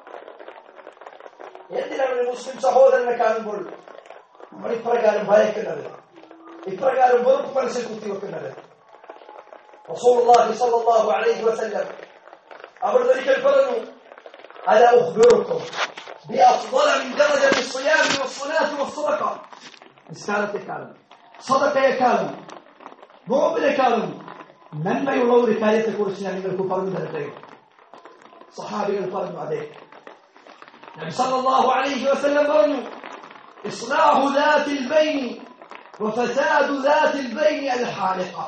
എന്തിനാണ് ഒരു മുസ്ലിം സഹോദരനെ കാണുമ്പോൾ നമ്മൾ ഇപ്രകാരം ഭയക്കുന്നത് ഇപ്രകാരം വെറുപ്പ് മനസ്സിൽ കുത്തിവെക്കുന്നത് റസൂലുള്ളാഹി സ്വല്ലല്ലാഹു അലൈഹി വസല്ലം അവിടുന്ന് ഒരിക്കൽ പറഞ്ഞു അല ഉഖ്ബിറുക്കും بأفضل من درجة الصيام والصلاة والصدقة നിസ്കാരത്തെക്കാളും സ്വതത്തെക്കാളും നോമ്പിനെക്കാളും നന്മയുള്ള ഒരു കാര്യത്തെക്കുറിച്ച് ഞാൻ നിങ്ങൾക്ക് പറഞ്ഞു തരട്ടെ സഹാബികൾ പറഞ്ഞു അതെ നബി സല്ലല്ലാഹു അലൈഹി വസല്ലം പറഞ്ഞു إصلاح ذات البين وفساد ذات البين الحالقة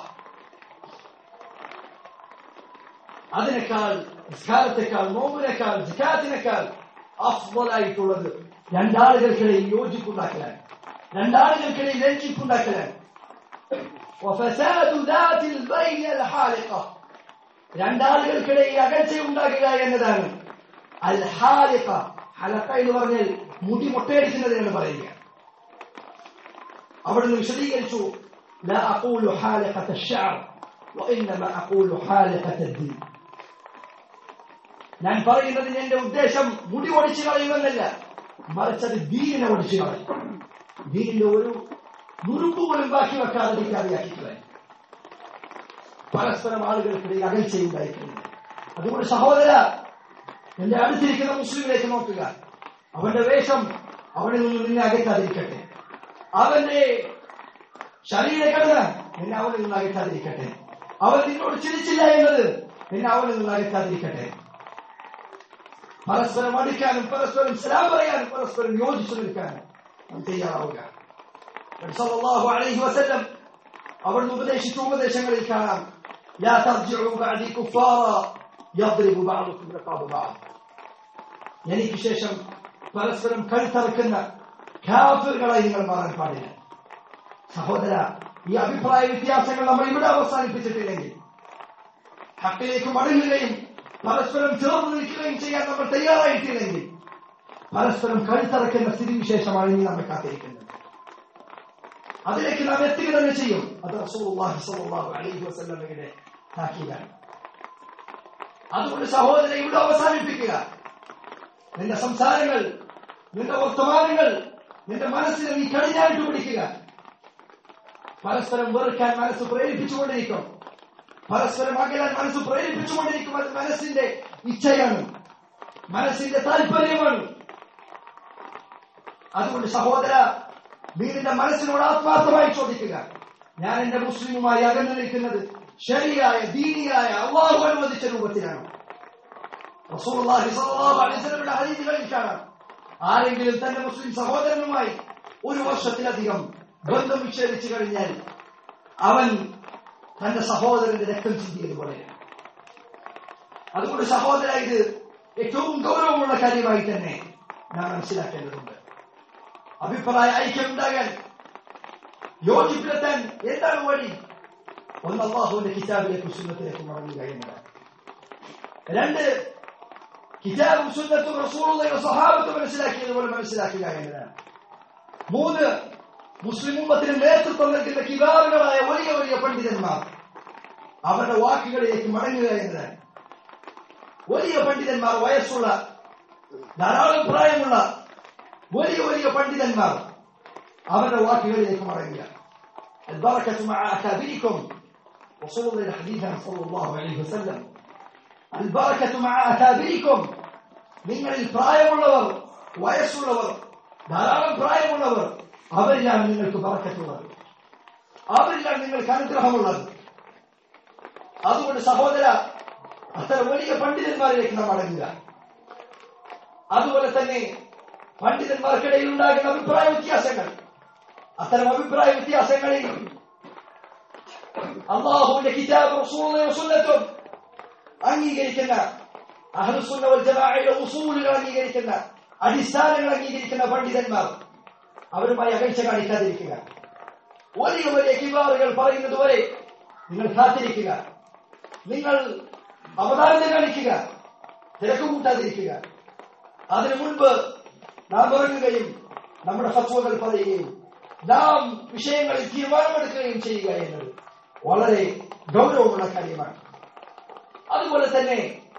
അതിനേക്കാൾ നിസ്കാരത്തെക്കാൾ നോമ്പിനേക്കാൾ ജിക്കാത്തിനേക്കാൾ അഫ്വലായിട്ടുള്ളത് രണ്ടാളുകൾക്കിടയിൽ യോജിപ്പുണ്ടാക്കലാണ് രണ്ടാളുകൾക്കിടയിൽ രഞ്ജിപ്പുണ്ടാക്കലാണ് وفساد ذات البين الحالقة രണ്ടാളുകൾക്കിടയിൽ അകൽച്ച ഉണ്ടാക്കുക എന്നതാണ് അൽ ഹാലിഖ ഹലക്ക എന്ന് പറഞ്ഞാൽ മുടി മുട്ടയടിക്കുന്നതിനാണ് പറയുക അവിടുന്ന് വിശദീകരിച്ചു لا أقول حالقة الشعر وإنما أقول حالقة الدين ഞാൻ പറയുന്നതിന് എന്റെ ഉദ്ദേശം മുടി ഒടിച്ചു കളയുമെന്നല്ല മറിച്ച് അത് ദീനിനെ ഒടിച്ചു കളയും ദീനിന്റെ ഒരു നുറുപ്പ് പോലും ബാക്കി വെക്കാതെ ഇല്ലാതെയാക്കി കളയും പരസ്പരം ആളുകൾക്കിടയിൽ അകൽച്ചയുണ്ടായിട്ടുണ്ട് അതുകൊണ്ട് സഹോദര എന്റെ അടുത്തിരിക്കുന്ന മുസ്ലിമിലേക്ക് നോക്കുക അവന്റെ വേഷം അവനിൽ നിന്ന് നിന്നെ അകറ്റാതിരിക്കട്ടെ അവന്റെ ശരീരഘടന നിന്നെ അവനിൽ നിന്ന് അകറ്റാതിരിക്കട്ടെ അവൻ നിന്നോട് ചിരിച്ചില്ല എന്നത് നിന്നെ അവനിൽ നിന്ന് അകറ്റാതിരിക്കട്ടെ പരസ്പരം അടിക്കാനും പരസ്പരം സലാം പറയാനും പരസ്പരം യോജിച്ചു നിൽക്കാനും നാം തയ്യാറാവുക നബി സല്ലല്ലാഹു അലൈഹി വസല്ലം അവിടുന്ന് ഉപദേശിച്ച ഉപദേശങ്ങളിൽ കാണാം لا ترجعوا بعدي كفارا يضرب بعضكم رقاب بعض എനിക്ക് ശേഷം പരസ്പരം കഴുത്തറക്കുന്ന കാഫിറുകളായി നിങ്ങൾ മാറാൻ പാടില്ല സഹോദര ഈ അഭിപ്രായ വ്യത്യാസങ്ങൾ നമ്മൾ ഇവിടെ അവസാനിപ്പിച്ചിട്ടില്ലെങ്കിൽ ഹക്കിലേക്ക് മടങ്ങുകയും പരസ്പരം ചേർന്ന് നിൽക്കുകയും ചെയ്യാൻ നമ്മൾ തയ്യാറായിട്ടില്ലെങ്കിൽ പരസ്പരം കഴുത്തറക്കുന്ന സ്ഥിതിവിശേഷമാണ് ഇനി നമ്മെ കാത്തിരിക്കുന്നത് അതിലേക്ക് നാം എത്തുക തന്നെ ചെയ്യും അത് റസൂലുള്ളാഹി സ്വല്ലല്ലാഹു അലൈഹി വസല്ലമയുടെ താക്കീതാണ് അതുകൊണ്ട് സഹോദരനെ ഇവിടെ അവസാനിപ്പിക്കുക നിന്റെ സംസാരങ്ങൾ നിന്റെ വർത്തമാനങ്ങൾ നിന്റെ മനസ്സിനെ നീ കടിഞ്ഞായിട്ട് പിടിക്കുക പരസ്പരം വെറുക്കാൻ മനസ്സ് പ്രേരിപ്പിച്ചുകൊണ്ടിരിക്കും പരസ്പരം അകലാൻ മനസ്സ് പ്രേരിപ്പിച്ചുകൊണ്ടിരിക്കും അത് മനസ്സിന്റെ ഇച്ഛയാണ് മനസ്സിന്റെ താല്പര്യമാണ് അതുകൊണ്ട് സഹോദര നീ നിന്റെ മനസ്സിനോട് ആത്മാർത്ഥമായി ചോദിക്കുക ഞാൻ എന്റെ മുസ്ലിമുമായി അകന്നു നിൽക്കുന്നത് ശരിയായ ദീനിയായ അള്ളാഹു അനുവദിച്ച രൂപത്തിലാണ് റസൂലുള്ളാഹി സ്വല്ലല്ലാഹു അലൈഹി വസല്ലമയുടെ ഹദീസുകളിൽ കാണാം ആരെങ്കിലും തന്റെ മുസ്ലിം സഹോദരനുമായി ഒരു വർഷത്തിലധികം ബന്ധം വിച്ഛേദിച്ചു കഴിഞ്ഞാൽ അവൻ തന്റെ സഹോദരന്റെ രക്തം ചിന്തിയതുപോലെയാണ് അതുകൊണ്ട് സഹോദര ഇത് ഏറ്റവും ഗൗരവമുള്ള കാര്യമായി തന്നെ നാം മനസ്സിലാക്കേണ്ടതുണ്ട് അഭിപ്രായ ഐക്യം ഉണ്ടാകാൻ യോജിപ്പിലെത്താൻ എന്താണ് വഴി ഒന്ന് അള്ളാഹുവിന്റെ കിതാബിലേക്ക് സുന്നത്തിലേക്ക് മടങ്ങുക എന്നതാണ് രണ്ട് കിതാബും സുന്നത്തും റസൂളുകളുടെ സ്വഭാവത്തെ മനസ്സിലാക്കിയതുപോലെ മനസ്സിലാക്കുക എന്നതാണ് മൂന്ന് മുസ്ലിം ഉമ്മത്തിന് നേതൃത്വം നൽകുന്ന കിതാബുകളായ വലിയ വലിയ പണ്ഡിതന്മാർ അവരുടെ വാക്കുകളിലേക്ക് മടങ്ങുക എന്നതാണ് വലിയ പണ്ഡിതന്മാർ വയസ്സുള്ള ധാരാളം പ്രായമുള്ള വലിയ വലിയ പണ്ഡിതന്മാർ അവരുടെ വാക്കുകളിലേക്ക് മടങ്ങുക البركة مع أكابركم وصول إلى حديثنا صلى الله عليه وسلم البركة مع أكابركم നിങ്ങളിൽ പ്രായമുള്ളവർ വയസ്സുള്ളവർ ധാരാളം പ്രായമുള്ളവർ അവരിലാണ് നിങ്ങൾക്ക് പറക്കത്തുള്ളത് അവരിലാണ് നിങ്ങൾക്ക് അനുഗ്രഹമുള്ളത് അതുകൊണ്ട് സഹോദര അത്ര വലിയ പണ്ഡിതന്മാരിലേക്ക് നാം അടങ്ങുക അതുപോലെ തന്നെ പണ്ഡിതന്മാർക്കിടയിൽ ഉണ്ടാകുന്ന അഭിപ്രായ വ്യത്യാസങ്ങൾ അത്തരം അഭിപ്രായ വ്യത്യാസങ്ങളിൽ അള്ളാഹുവിന്റെ കിതാബ് റസൂലുള്ളാഹി സുന്നത്തും അംഗീകരിക്കുന്ന അഹ്ലുസുന്ന വൽ ജമാഅയുടെ ഉസൂലുകൾ അംഗീകരിക്കുന്ന അടിസ്ഥാനങ്ങൾ അംഗീകരിക്കുന്ന പണ്ഡിതന്മാർ അവരുമായി അകൽച്ച കാണിക്കാതിരിക്കുക വലിയ വലിയ കിബാറുകൾ പറയുന്നത് വരെ നിങ്ങൾ കാത്തിരിക്കുക നിങ്ങൾ അവതാരത കാണിക്കുക തിരക്ക് കൂട്ടാതിരിക്കുക അതിനു മുൻപ് നാം ഇറങ്ങുകയും നമ്മുടെ ഫത്വകൾ പറയുകയും നാം വിഷയങ്ങളിൽ തീരുമാനമെടുക്കുകയും ചെയ്യുക എന്നത് വളരെ ഗൗരവമുള്ള കാര്യമാണ് അതുപോലെ തന്നെ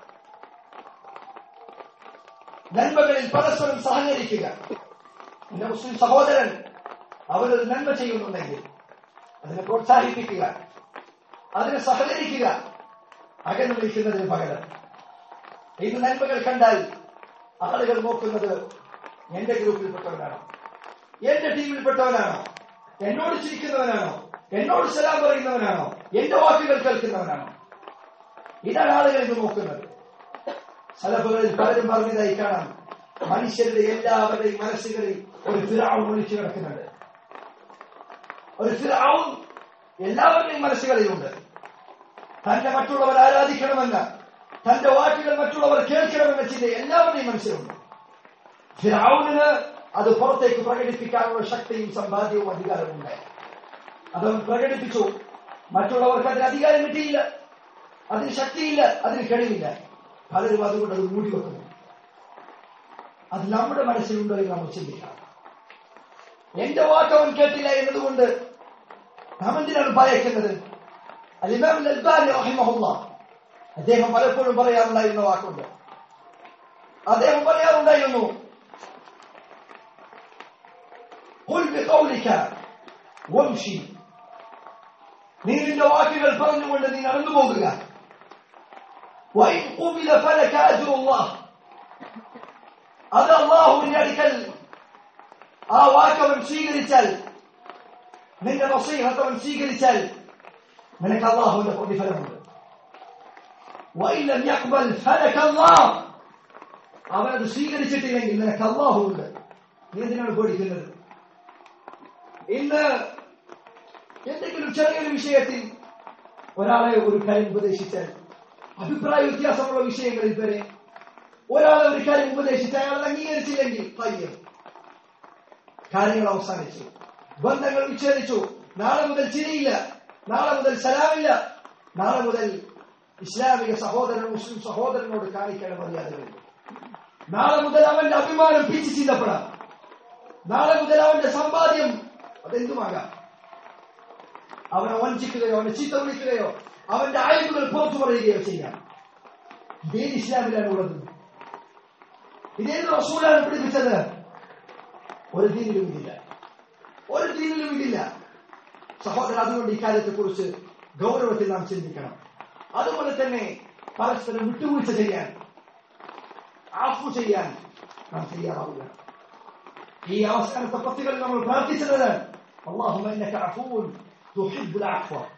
നന്മകളിൽ പരസ്പരം സഹകരിക്കുക എന്റെ മുസ്ലിം സഹോദരൻ അവരൊരു നന്മ ചെയ്യുന്നുണ്ടെങ്കിൽ അതിനെ പ്രോത്സാഹിപ്പിക്കുക അതിനെ സഹകരിക്കുക അകന്നു നിൽക്കുന്നതിന് പകരം ഇന്ന് നന്മകൾ കണ്ടാൽ ആളുകൾ നോക്കുന്നത് എന്റെ ഗ്രൂപ്പിൽപ്പെട്ടവനാണോ എന്റെ ടീമിൽപ്പെട്ടവനാണോ എന്നോട് ചിരിക്കുന്നവനാണോ എന്നോട് സലാം പറയുന്നവനാണോ എന്റെ വാക്കുകൾ കേൾക്കുന്നവനാണോ ഇതാണ് ആളുകൾ ഇന്ന് നോക്കുന്നത് സലഫുകളിൽ പലരും പറഞ്ഞതായി കാണാം മനുഷ്യരുടെ എല്ലാവരുടെയും മനസ്സുകളിൽ ഒരു ഫിറാവും ഒളിച്ചു കിടക്കുന്നുണ്ട് ഒരു ഫിറാവും എല്ലാവരുടെയും മനസ്സുകളിലുണ്ട് തന്റെ മറ്റുള്ളവർ ആരാധിക്കണമെന്ന തന്റെ വാക്കുകൾ മറ്റുള്ളവർ കേൾക്കണമെന്ന ചിന്ത എല്ലാവരുടെയും മനസ്സിലുണ്ട് ഫിറാവുവിന് അത് പുറത്തേക്ക് പ്രകടിപ്പിക്കാനുള്ള ശക്തിയും സമ്പാദ്യവും അധികാരവും ഉണ്ടായി അതവൻ പ്രകടിപ്പിച്ചു മറ്റുള്ളവർക്ക് അതിന് അധികാരം കിട്ടിയില്ല അതിന് ശക്തിയില്ല അതിന് കഴിവില്ല പലരും അതുകൊണ്ട് അത് മൂടി വെക്കുന്നു അത് നമ്മുടെ മനസ്സിലുണ്ടോ എന്ന് നമ്മൾ ചിന്തിക്കാം എന്റെ വാക്ക് അവൻ കേട്ടില്ല എന്നതുകൊണ്ട് നാം എന്തിനാണ് ഭയക്കുന്നത് അലിമാം അൽബാനി റഹിമഹുല്ല അദ്ദേഹം പലപ്പോഴും പറയാറുണ്ടായിരുന്ന വാക്കുണ്ട് അദ്ദേഹം പറയാറുണ്ടായിരുന്നു قل بقولك وامشي നീ നിന്റെ വാക്കുകൾ പറഞ്ഞുകൊണ്ട് നീ നടന്നു പോകുക وإن قبل فلك أجر الله അത് അള്ളാഹുവിന്റെ അടുക്കൽ ആ വാക്കവൻ സ്വീകരിച്ചാൽ നിന്റെ നസീഹത്തവൻ സ്വീകരിച്ചാൽ നിനക്ക് അള്ളാഹുവിന്റെ പ്രതിഫലമുണ്ട് وإن لم يقبل فلك الله അവനത് സ്വീകരിച്ചിട്ടില്ലെങ്കിൽ നിനക്ക് അള്ളാഹുണ്ട് നീ എന്തിനാണ് പേടിക്കുന്നത് ഇന്ന് എന്തെങ്കിലും ചെറിയൊരു വിഷയത്തിൽ ഒരാളെ ഒരു കാര്യം ഉപദേശിച്ചാൽ അഭിപ്രായ വ്യത്യാസമുള്ള വിഷയങ്ങളിൽ വരെ ഒരാളെ ഒരു കാര്യം ഉപദേശിച്ച് അയാൾ അംഗീകരിച്ചില്ലെങ്കിൽ പയ്യം കാര്യങ്ങൾ അവസാനിച്ചു ബന്ധങ്ങൾ വിച്ഛേദിച്ചു നാളെ മുതൽ ചിരിയില്ല നാളെ മുതൽ സലാമില്ല നാളെ മുതൽ ഇസ്ലാമിക സഹോദരൻ മുസ്ലിം സഹോദരനോട് കാണിക്കേണ്ട മര്യാദകളില്ല നാളെ മുതൽ അവന്റെ അഭിമാനം പിച്ചു ചിന്തപ്പെടാം നാളെ മുതൽ അവന്റെ സമ്പാദ്യം അതെന്തുമാകാം അവനെ വഞ്ചിക്കുകയോ അവനെ ചീത്ത വിളിക്കുകയോ അവന്റെ ആയുധങ്ങൾ പുറത്തു പറയുകയോ ചെയ്യാം ഇതേത് ഇസ്ലാമിലാണ് ഉള്ളത് ഇതേത് റസൂലാണ് പഠിപ്പിച്ചത് ഒരു ദീനിലും ഇതില്ല ഒരു ദീനിലും ഇതില്ല സഹോദരൻ അതുകൊണ്ട് ഇക്കാര്യത്തെ കുറിച്ച് ഗൗരവത്തിൽ നാം ചിന്തിക്കണം അതുപോലെ തന്നെ പരസ്പരം വിട്ടുവീഴ്ച ചെയ്യാൻ ആഫു ചെയ്യാൻ നാം തയ്യാറാവുക ഈ അവസാനത്തെ പത്തുകളിൽ നമ്മൾ പ്രാർത്ഥിച്ചത് اللهم انك عفو تحب العفو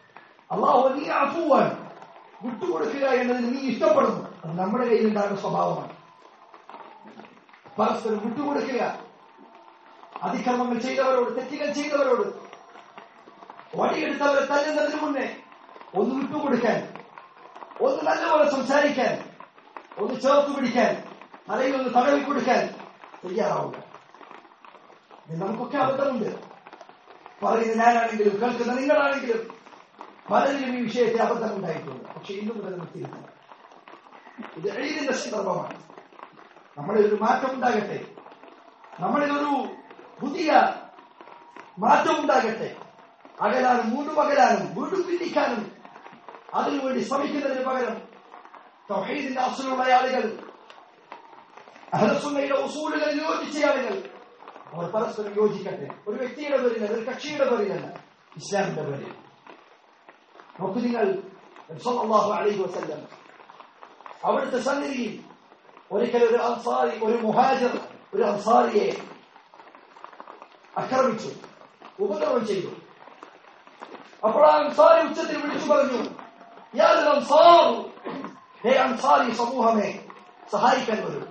അള്ളാഹു നീ അഫുവാൻ വിട്ടുകൊടുക്കുക എന്നതിന് നീ ഇഷ്ടപ്പെടുന്നു അത് നമ്മുടെ കയ്യിലുണ്ടാകുന്ന സ്വഭാവമാണ് പരസ്പരം വിട്ടുകൊടുക്കുക അതിക്രമങ്ങൾ ചെയ്തവരോട് തെറ്റുകൾ ചെയ്തവരോട് വടിയെടുത്തവരെ തല്ലുന്നതിന് മുന്നേ ഒന്ന് വിട്ടുകൊടുക്കാൻ ഒന്ന് നല്ലപോലെ സംസാരിക്കാൻ ഒന്ന് ചേർത്ത് പിടിക്കാൻ തലയിൽ ഒന്ന് തടവി കൊടുക്കാൻ തയ്യാറാവുക ഇത് നമുക്കൊക്കെ അബദ്ധമുണ്ട് പറയുന്ന ഞാനാണെങ്കിലും കേൾക്കുന്ന നിങ്ങളാണെങ്കിലും പലരിലും ഈ വിഷയത്തെ അബദ്ധം ഉണ്ടായിട്ടുണ്ട് പക്ഷെ ഇന്നു മുതൽ നിർത്തിയിരുന്നു ഇത് എഴുതിന്റെ സന്ദർഭമാണ് നമ്മളിൽ ഒരു മാറ്റം ഉണ്ടാകട്ടെ നമ്മളിൽ ഒരു പുതിയ മാറ്റം ഉണ്ടാകട്ടെ അകലാനും വീണ്ടും അകലാനും വീണ്ടും പിന്നിക്കാനും അതിനുവേണ്ടി ശ്രമിക്കുന്നതിന് പകരം തൗഹീദിന്റെ അസുലുള്ള ആളുകൾ അഹലസുന്നയുടെ ഉസൂലുകൾ യോജിച്ച ആളുകൾ അവർ പരസ്പരം യോജിക്കട്ടെ ഒരു വ്യക്തിയുടെ പേരിലല്ല ഒരു കക്ഷിയുടെ പേരിലല്ല ഇസ്ലാമിന്റെ പേരിൽ നോക്കു നിങ്ങൾ സല്ലല്ലാഹു അലൈഹി വസല്ലം അവിടുത്തെ സന്നിധിയിൽ ഒരിക്കൽ ഒരു അൻസാരി ഒരു മുഹാജർ ഒരു അൻസാരിയെ ആക്രമിച്ചു ഉപദ്രവം ചെയ്തു അപ്പോൾ ആ അൻസാരി ഉച്ചത്തിൽ വിളിച്ചു പറഞ്ഞു യാ അൻസാർ ഹേ അൻസാരി സമൂഹമേ സഹായിക്കാൻ വരൂ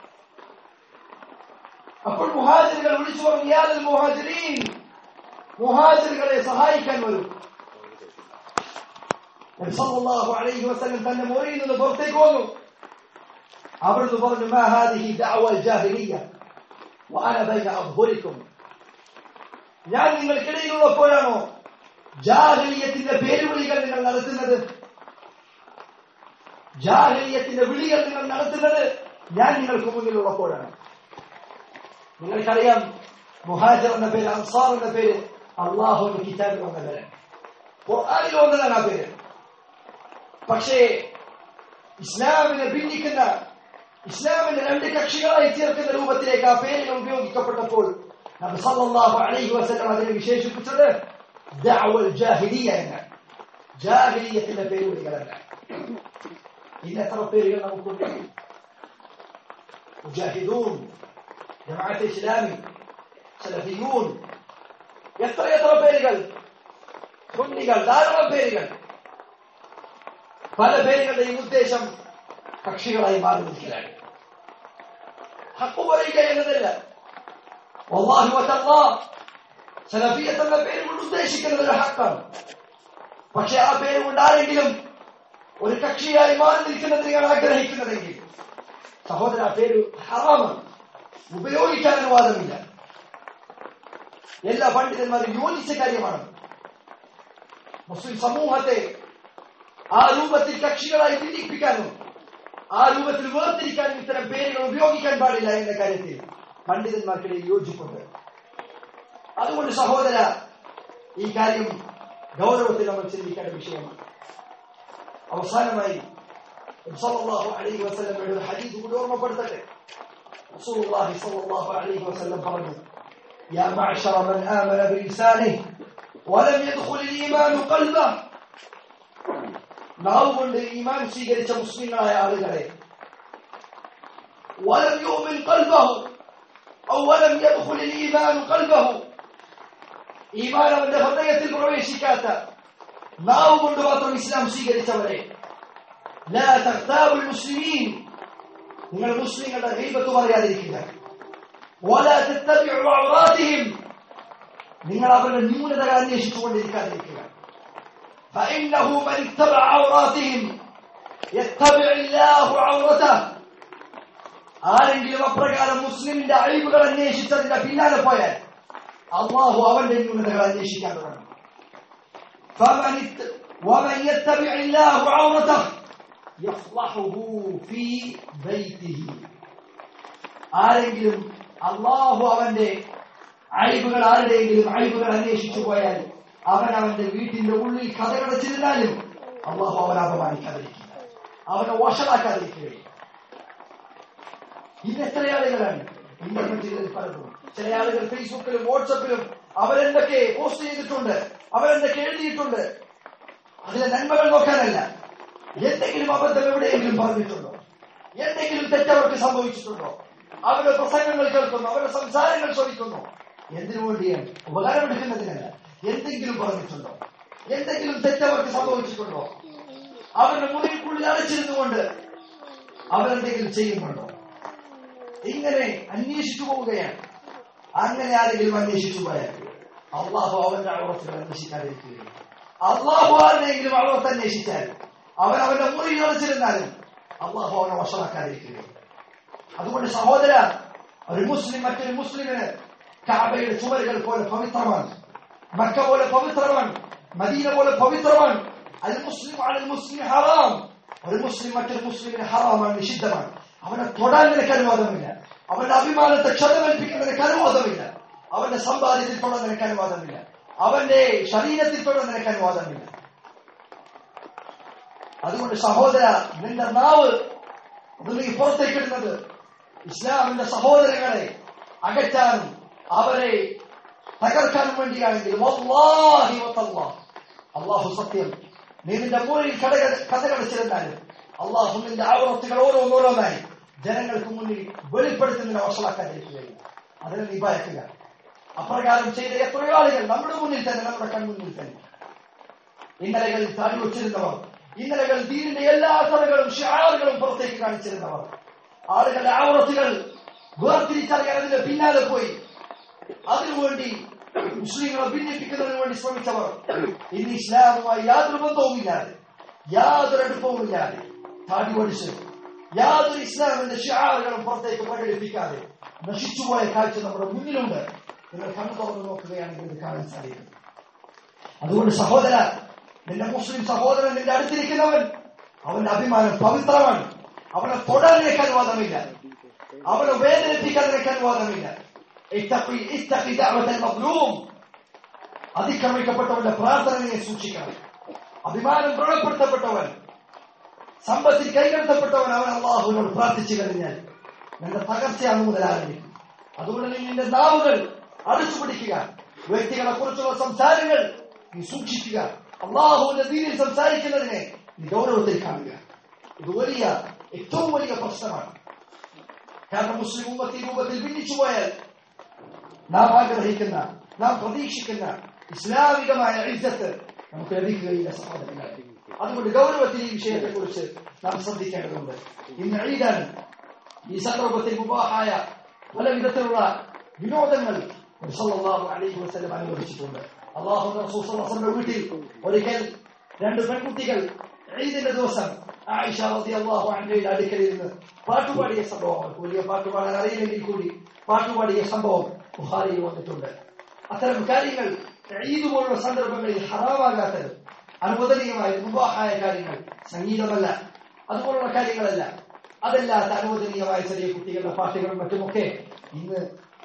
അപ്പോൾ മുഹാജിറുകൾ വിളിച്ചു പറഞ്ഞു യാ മുഹാജിരീൻ മുഹാജിറുകളെ സഹായിക്കാൻ വരൂ നബി സല്ലല്ലാഹു അലൈഹി വസല്ലം തന്റെ മുറിയിൽ നിന്ന് പുറത്തേക്ക് വന്നു അവിടുന്ന് പറഞ്ഞു മാ ഹാദിഹി ദഅവ ജാഹിലിയ്യ വഅന ബൈന അദ്ഹുരിക്കും ഞാൻ നിങ്ങൾക്കിടയിലുള്ളപ്പോഴാണോ ജാഹലിയത്തിന്റെ പേരുവിളികൾ നിങ്ങൾ നടത്തുന്നത് ജാഹലിയത്തിന്റെ വിളികൾ നിങ്ങൾ നടത്തുന്നത് ഞാൻ നിങ്ങൾക്ക് മുന്നിലുള്ളപ്പോഴാണ് നിങ്ങൾക്കറിയാം മുഹാജർ എന്ന പേര് അൻസാർ എന്ന പേര് അള്ളാഹുവിന്റെ കിതാബിൽ വന്ന പേരാണ് ഖുർആനിൽ വന്നതാണ് ആ പേര് പക്ഷേ ഇസ്ലാമിനെ ഭിന്നിക്കുന്ന ഇസ്ലാമിന്റെ രണ്ട് കക്ഷികളായി ചേർക്കുന്ന രൂപത്തിലേക്ക് ആ പേരുകൾ ഉപയോഗിക്കപ്പെട്ടപ്പോൾ നബി സല്ലല്ലാഹു അലൈഹി വസല്ലം അതിനെ വിശേഷിപ്പിച്ചത് ദഅവൽ ജാഹിലിയ എന്നാണ് ജാഹിലിയത്തിന്റെ പേരുവിളികളല്ല ഇന്ന് എത്ര പേരുകൾ നമുക്കുണ്ട് മുജാഹിദൂൻ ജമാഅത്ത് ഇസ്ലാമി സലഫിയൂൻ എത്ര എത്ര പേരുകൾ സുന്നികൾ ധാരാളം പേരുകൾ പല പേരുകളുടെയും ഉദ്ദേശം കക്ഷികളായി മാറി നിൽക്കലാണ് ഹക്ക് പറയുക എന്നതല്ല വല്ലാഹി വതല്ലാ സലഫിയത്ത് എന്ന പേര് കൊണ്ട് ഉദ്ദേശിക്കുന്നത് ഒരു ഹക്കാണ് പക്ഷെ ആ പേര് കൊണ്ട് ആരെങ്കിലും ഒരു കക്ഷിയായി മാറി നിൽക്കുന്നത് നിങ്ങൾ ആഗ്രഹിക്കുന്നതെങ്കിൽ സഹോദര ആ പേര് ഹറാമാണ് ഉപയോഗിക്കാൻ അനുവാദമില്ല എല്ലാ പണ്ഡിതന്മാരും യോജിച്ച കാര്യമാണ് മുസ്ലിം സമൂഹത്തെ ആ രൂപത്തിൽ കക്ഷികളായി ഭിന്നിപ്പിക്കാനും ആ രൂപത്തിൽ വേർതിരിക്കാനും ഇത്തരം പേരുകൾ ഉപയോഗിക്കാൻ പാടില്ല എന്ന കാര്യത്തിൽ പണ്ഡിതന്മാർക്കിടയിൽ യോജിപ്പുണ്ട് അതുകൊണ്ട് സഹോദര ഈ കാര്യം ഗൗരവത്തിൽ നമ്മൾ ചിന്തിക്കേണ്ട വിഷയമാണ് അവസാനമായി സല്ലല്ലാഹു അലൈഹി വസല്ലമയുടെ ഒരു ഹദീസ് കൂടി ഓർമ്മപ്പെടുത്തട്ടെ റസൂലുള്ളാഹി സ്വല്ലല്ലാഹു അലൈഹി വസല്ലം പറഞ്ഞു يا معشر من آمن بلسانه ولم يدخل الإيمان قلبه നാവ് കൊണ്ട് ഈമാൻ സ്വീകരിച്ച മുസ്ലിങ്ങളായ ആളുകളെ ولم يؤمن قلبه أو ولم يدخل الإيمان قلبه ഈമാൻ അവന്റെ ഹൃദയത്തിൽ പ്രവേശിക്കാത്ത നാവ് കൊണ്ട് മാത്രം ഇസ്ലാം സ്വീകരിച്ചവരെ لا تغتابوا المسلمين നിങ്ങൾ മുസ്ലിങ്ങളുടെ ഗൈബത്ത് പറയാതിരിക്കുക ولا تتبعوا عوراتهم നിങ്ങൾ അവരുടെ ന്യൂനതകൾ അന്വേഷിച്ചുകൊണ്ടിരിക്കാതിരിക്കുക فإنه من اتبع عوراتهم يتبع الله عورته ആരെങ്കിലും അപ്രകാരം മുസ്ലിമിന്റെ അഴിവുകൾ അന്വേഷിച്ചതിന്റെ പിന്നാലെ പോയാൽ അള്ളാഹു അവന്റെ ന്യൂനതകൾ അന്വേഷിക്കാൻ തുടങ്ങും فمن ات- ومن يتبع الله عورته يفضحه في بيته ആരെങ്കിലും അള്ളാഹു അവന്റെ അഴിവുകൾ ആരുടെയെങ്കിലും അഴിവുകൾ അന്വേഷിച്ചു പോയാൽ അവൻ അവന്റെ വീട്ടിന്റെ ഉള്ളിൽ കഥകടച്ചിരുന്നാലും അള്ളാഹു അവനെ അപമാനിക്കാതിരിക്കുക അവനെ വഷളാക്കാതിരിക്കുകയും ഇന്ന് എത്ര ആളുകളാണ് ഇന്റർനെറ്റിൽ പലതും ചില ആളുകൾ ഫേസ്ബുക്കിലും വാട്സപ്പിലും അവരെന്തൊക്കെ പോസ്റ്റ് ചെയ്തിട്ടുണ്ട് അവരെന്തൊക്കെ എഴുതിയിട്ടുണ്ട് അതിലെ നന്മകൾ നോക്കാനല്ല എന്തെങ്കിലും അബദ്ധം എവിടെയെങ്കിലും പറഞ്ഞിട്ടുണ്ടോ എന്തെങ്കിലും തെറ്റവർക്ക് സംഭവിച്ചിട്ടുണ്ടോ അവരുടെ പ്രസംഗങ്ങൾ കേൾക്കുന്നു അവരുടെ സംസാരങ്ങൾ ശ്രമിക്കുന്നു എന്തിനു വേണ്ടിയാണ് ഉപകാരമെടുക്കുന്നതിനല്ല എന്തെങ്കിലും പറഞ്ഞിട്ടുണ്ടോ എന്തെങ്കിലും തെറ്റവർക്ക് സംഭവിച്ചിട്ടുണ്ടോ അവരുടെ മുറിക്കുള്ളിൽ അടച്ചിരുന്നുകൊണ്ട് അവരെന്തെങ്കിലും ചെയ്യുന്നുണ്ടോ ഇങ്ങനെ അന്വേഷിച്ചു പോവുകയാണ് അങ്ങനെ ആരെങ്കിലും അന്വേഷിച്ചു പോയാൽ അള്ളാഹു അവന്റെ അവർത്തുകൾ അന്വേഷിക്കാതിരിക്കുകയും അള്ളാഹു ആരുടെയെങ്കിലും അവർത്ത് അന്വേഷിച്ചാൽ അവൻ അവന്റെ മുറിയിൽ അടച്ചിരുന്നാലും അള്ളാഹു അവനെ വഷളാക്കാതിരിക്കുകയും അതുകൊണ്ട് സഹോദര ഒരു മുസ്ലിം മറ്റൊരു മുസ്ലിമിന് കാബയുടെ ചുമരുകൾ പോലെ പവിത്രമാണ് മക്ക പോലെ പവിത്രമാണ് മദീന പോലെ പവിത്രമാണ് അൽ മുസ്ലിം അൽ മുസ്ലിം ഹറാം ഒരു മുസ്ലിം മറ്റൊരു മുസ്ലിമിന് ഹറാമാണ് നിഷിദ്ധമാണ് അവനെ തൊടാൻ നിനക്ക് അനുവാദമില്ല അവന്റെ അഭിമാനത്തെ ക്ഷതമേൽപ്പിക്കാൻ നിനക്ക് അനുവാദമില്ല അവന്റെ സമ്പാദ്യത്തിൽ തൊടാൻ നിനക്ക് അനുവാദമില്ല അവന്റെ ശരീരത്തിൽ തൊടാൻ നിനക്ക് അനുവാദമില്ല അതുകൊണ്ട് സഹോദര നിന്റെ നാവ് അത് നീ പുറത്തേക്കിടുന്നത് ഇസ്ലാമിന്റെ സഹോദരങ്ങളെ അകറ്റാനും അവരെ തകർക്കാനും വേണ്ടിയാണെങ്കിൽ വല്ലാഹി വത്തല്ലാഹ്. അള്ളാഹു സത്യം നീ നിന്റെ മൂലയിൽ കഥ കഥ കടച്ചിരുന്നാലും അള്ളാഹു നിന്റെ ആവർത്തികൾ ഓരോന്നോരോന്നായി ജനങ്ങൾക്ക് മുന്നിൽ വെളിപ്പെടുത്തുന്നതിനെ വഷളാക്കാതിരിക്കുകയില്ല അതിനെ നീ ഭയക്കുക അപ്രകാരം ചെയ്ത എത്രയോ ആളുകൾ നമ്മുടെ മുന്നിൽ തന്നെ നമ്മുടെ കൺമുന്നിൽ തന്നെ ഇന്നലകളിൽ താടി വച്ചിരുന്നവർ ഇന്നലകൾ ദീനിന്റെ എല്ലാ കഥകളും ഷിയാറുകളും പുറത്തേക്ക് കാണിച്ചിരുന്നവർ ആളുകളുടെ ആവറത്തുകൾ വേർതിരിച്ചറിയാൻ അതിന്റെ പിന്നാലെ പോയി അതിനുവേണ്ടി മുസ്ലിങ്ങളെ ഭിന്നിപ്പിക്കുന്നതിന് വേണ്ടി ശ്രമിച്ചവർ ഇന്ന് ഇസ്ലാമുമായി യാതൊരു ബന്ധവുമില്ലാതെ യാതൊരു അടുപ്പവുമില്ലാതെ താടി ഓടിച്ച് യാതൊരു ഇസ്ലാമിന്റെ ഷിയാറുകളും പുറത്തേക്ക് പ്രകടിപ്പിക്കാതെ നശിച്ചുപോയ കാഴ്ച നമ്മുടെ മുന്നിലുണ്ട് നിങ്ങൾ കണ്ണു തുറന്നു നോക്കുകയാണെങ്കിൽ ഇത് കാണാൻ സാധിക്കും അതുകൊണ്ട് സഹോദര നിന്റെ മുസ്ലിം സഹോദരൻ നിന്റെ അടുത്തിരിക്കുന്നവൻ അവന്റെ അഭിമാനം പവിത്രമാണ് അവനെ തൊടാൻ നിനക്ക് അനുവാദമില്ല അവനെ വേദനിപ്പിക്കാൻ നിനക്ക് അനുവാദമില്ല ഇത്തഖി ഇത്തഖി ദഅവത്തൽ മദ്ലൂം അതിക്രമിക്കപ്പെട്ടവന്റെ പ്രാർത്ഥനയെ സൂക്ഷിക്കണം അഭിമാനം വ്രണപ്പെടുത്തപ്പെട്ടവൻ സമ്പത്തിൽ കൈകടത്തപ്പെട്ടവൻ അവൻ അള്ളാഹുവിനോട് പ്രാർത്ഥിച്ചു കഴിഞ്ഞാൽ നിന്റെ തകർച്ചയാണ് മുതൽ ആരംഭിക്കും അതുകൊണ്ട് നീ നിന്റെ നാവുകൾ അടച്ചു പിടിക്കുക വ്യക്തികളെ കുറിച്ചുള്ള സംസാരങ്ങൾ നീ സൂക്ഷിക്കുക അള്ളാഹുവിന്റെ ദീനിൽ സംസാരിക്കുന്നതിനെ നീ ഗൗരവത്തിൽ കാണുക ഇത് വലിയ ഏറ്റവും വലിയ പ്രശ്നമാണ് കാരണം മുസ്ലിം ഉമ്മത്തി രൂപത്തിൽ ഭിന്നിച്ചു പോയാൽ നാം ആഗ്രഹിക്കുന്ന നാം പ്രതീക്ഷിക്കുന്ന ഇസ്ലാമികമായ ഇജ്ജത്ത് നമുക്ക് ലഭിക്കുകയില്ല സഹോദരങ്ങളെ അതുകൊണ്ട് ഗൗരവത്തിൽ ഈ വിഷയത്തെ കുറിച്ച് നാം ശ്രദ്ധിക്കേണ്ടതുണ്ട് ഇന്ന് ഈദാൻ ഈ സന്ദർഭത്തിൽ മുബാഹായ പല വിധത്തിലുള്ള വിനോദങ്ങൾ സല്ലല്ലാഹു അലൈഹി വസല്ലം അനുവദിച്ചിട്ടുണ്ട് അള്ളാഹു റസൂൽ സല്ലല്ലാഹു അലൈഹി വസല്ലം വീട്ടിൽ ഒരിക്കൽ രണ്ട് പെൺകുട്ടികൾ ഈദിന്റെ ദിവസം ആയിഷ റളിയല്ലാഹു അൻഹയുടെ അടുക്കലിൽ നിന്ന് പാട്ടുപാടിയ സംഭവം അവർക്ക് വലിയ പാട്ടുപാടാൻ അറിയില്ലെങ്കിൽ കൂടി പാട്ടുപാടിയ സംഭവം ബുഹാരിയിൽ വന്നിട്ടുണ്ട് അത്തരം കാര്യങ്ങൾ ഈദ് പോലുള്ള സന്ദർഭങ്ങളിൽ ഹറാമാകാത്തത് അനുവദനീയമായ മുബാഹായ കാര്യങ്ങൾ സംഗീതമല്ല അതുപോലുള്ള കാര്യങ്ങളല്ല അതല്ലാത്ത അനുവദനീയമായ ചെറിയ കുട്ടികളുടെ പാട്ടുകളും മറ്റുമൊക്കെ ഇന്ന്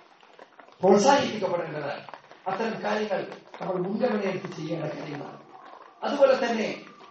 പ്രോത്സാഹിപ്പിക്കപ്പെടേണ്ടതാണ് അത്തരം കാര്യങ്ങൾ നമ്മൾ മുൻഗണനയെടുത്ത് ചെയ്യേണ്ട കാര്യങ്ങളാണ് അതുപോലെ തന്നെ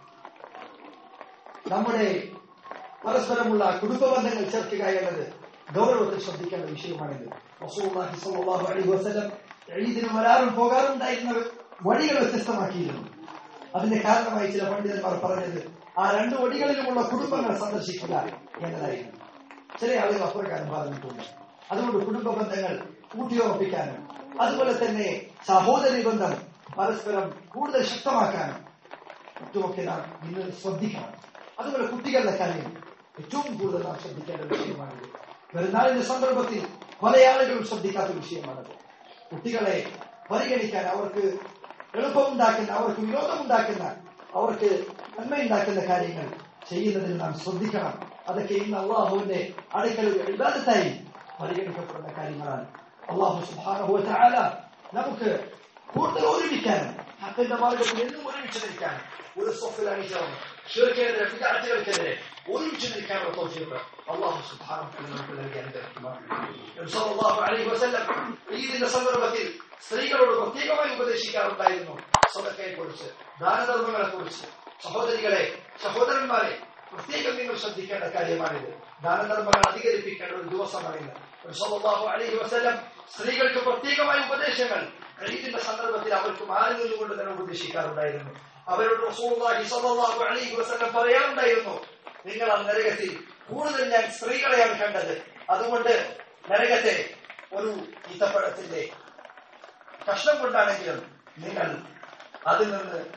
നമ്മുടെ പരസ്പരമുള്ള കുടുംബ ബന്ധങ്ങൾ ചേർക്കുക എന്നത് ഗൗരവത്തിൽ ശ്രദ്ധിക്കേണ്ട വിഷയമാണിത് റസൂലുള്ളാഹി സ്വല്ലല്ലാഹു അലൈഹി വസല്ലം ഈദിന് വരാറും പോകാറുണ്ടായിരുന്ന വഴികൾ വ്യത്യസ്തമാക്കിയിരുന്നു അതിന്റെ കാരണമായി ചില പണ്ഡിതന്മാർ പറഞ്ഞത് ആ രണ്ട് വഴികളിലുമുള്ള കുടുംബങ്ങൾ സന്ദർശിക്കുക എന്നതായിരുന്നു ചില ആളുകൾ അപ്രകാരം പറഞ്ഞിട്ടുണ്ട് അതുകൊണ്ട് കുടുംബ ബന്ധങ്ങൾ ഊട്ടിയുറപ്പിക്കാനും അതുപോലെ തന്നെ സഹോദരി ബന്ധം പരസ്പരം കൂടുതൽ ശക്തമാക്കാനും മറ്റുമൊക്കെ നാം ഇന്ന് ശ്രദ്ധിക്കണം അതുപോലെ കുട്ടികളുടെ കാര്യം ഏറ്റവും കൂടുതൽ നാം ശ്രദ്ധിക്കേണ്ട വിഷയമാണിത് പെരുന്നാളിന്റെ സന്ദർഭത്തിൽ പല ആളുകളും ശ്രദ്ധിക്കാത്ത വിഷയമാണത് കുട്ടികളെ പരിഗണിക്കാൻ അവർക്ക് എളുപ്പമുണ്ടാക്കുന്ന അവർക്ക് വിനോദമുണ്ടാക്കുന്ന അവർക്ക് നന്മയുണ്ടാക്കുന്ന കാര്യങ്ങൾ ചെയ്യുന്നതിൽ നാം ശ്രദ്ധിക്കണം അതൊക്കെ ഇന്ന് അള്ളാഹുവിന്റെ അടുക്കൽ ഇല്ലാതായി പരിഗണിക്കപ്പെടുന്ന കാര്യങ്ങളാണ് അള്ളാഹു സുബ്ഹാനഹു വ തആല നമുക്ക് കൂടുതൽ ഒരുമിക്കാനും ഹക്കിന്റെ മാർഗത്തിൽ എന്നും ഒരുമിച്ച് നിൽക്കാനും ഒരു സ്വഫിലണിച്ചവൻ ഷിർക്കെതിരെ വിദ്യാർത്ഥികൾക്കെതിരെ ഒരുമിച്ച് നിൽക്കാനുള്ള തോഫീക്ക് അള്ളാഹു സുബ്ഹാനഹു വ തആല നമുക്ക് നൽകി അനുഗ്രഹിക്കുമാറാകട്ടെ സല്ലല്ലാഹു അലൈഹി വസല്ലം ഈദിന്റെ സന്ദർഭത്തിൽ സ്ത്രീകളോട് പ്രത്യേകമായി ഉപദേശിക്കാറുണ്ടായിരുന്നു സ്വതക്കയെ കുറിച്ച് ദാനധർമ്മങ്ങളെ കുറിച്ച് സഹോദരികളെ സഹോദരന്മാരെ പ്രത്യേകം നിങ്ങൾ ശ്രദ്ധിക്കേണ്ട കാര്യമാണിത് ദാനധർമ്മങ്ങൾ അധികരിപ്പിക്കേണ്ട ഒരു ദിവസമാണിത് സല്ലല്ലാഹു അലൈഹി വസല്ലം സ്ത്രീകൾക്ക് പ്രത്യേകമായ ഉപദേശങ്ങൾ ഈദിന്റെ സന്ദർഭത്തിൽ അവർക്ക് മാറി നിന്നുകൊണ്ട് തന്നെ ഉപദേശിക്കാറുണ്ടായിരുന്നു അവരോട് റസൂലുള്ളാഹി സ്വല്ലല്ലാഹു അലൈഹി വസല്ലം പറയാറുണ്ടായിരുന്നു നിങ്ങൾ ആ നരകത്തിൽ കൂടുതൽ ഞാൻ സ്ത്രീകളെയാണ് കണ്ടത് അതുകൊണ്ട് നരകത്തെ ഒരു ഈത്തപ്പഴത്തിന്റെ കഷ്ണം കൊണ്ടാണെങ്കിലും നിങ്ങൾ അതിൽ നിന്ന്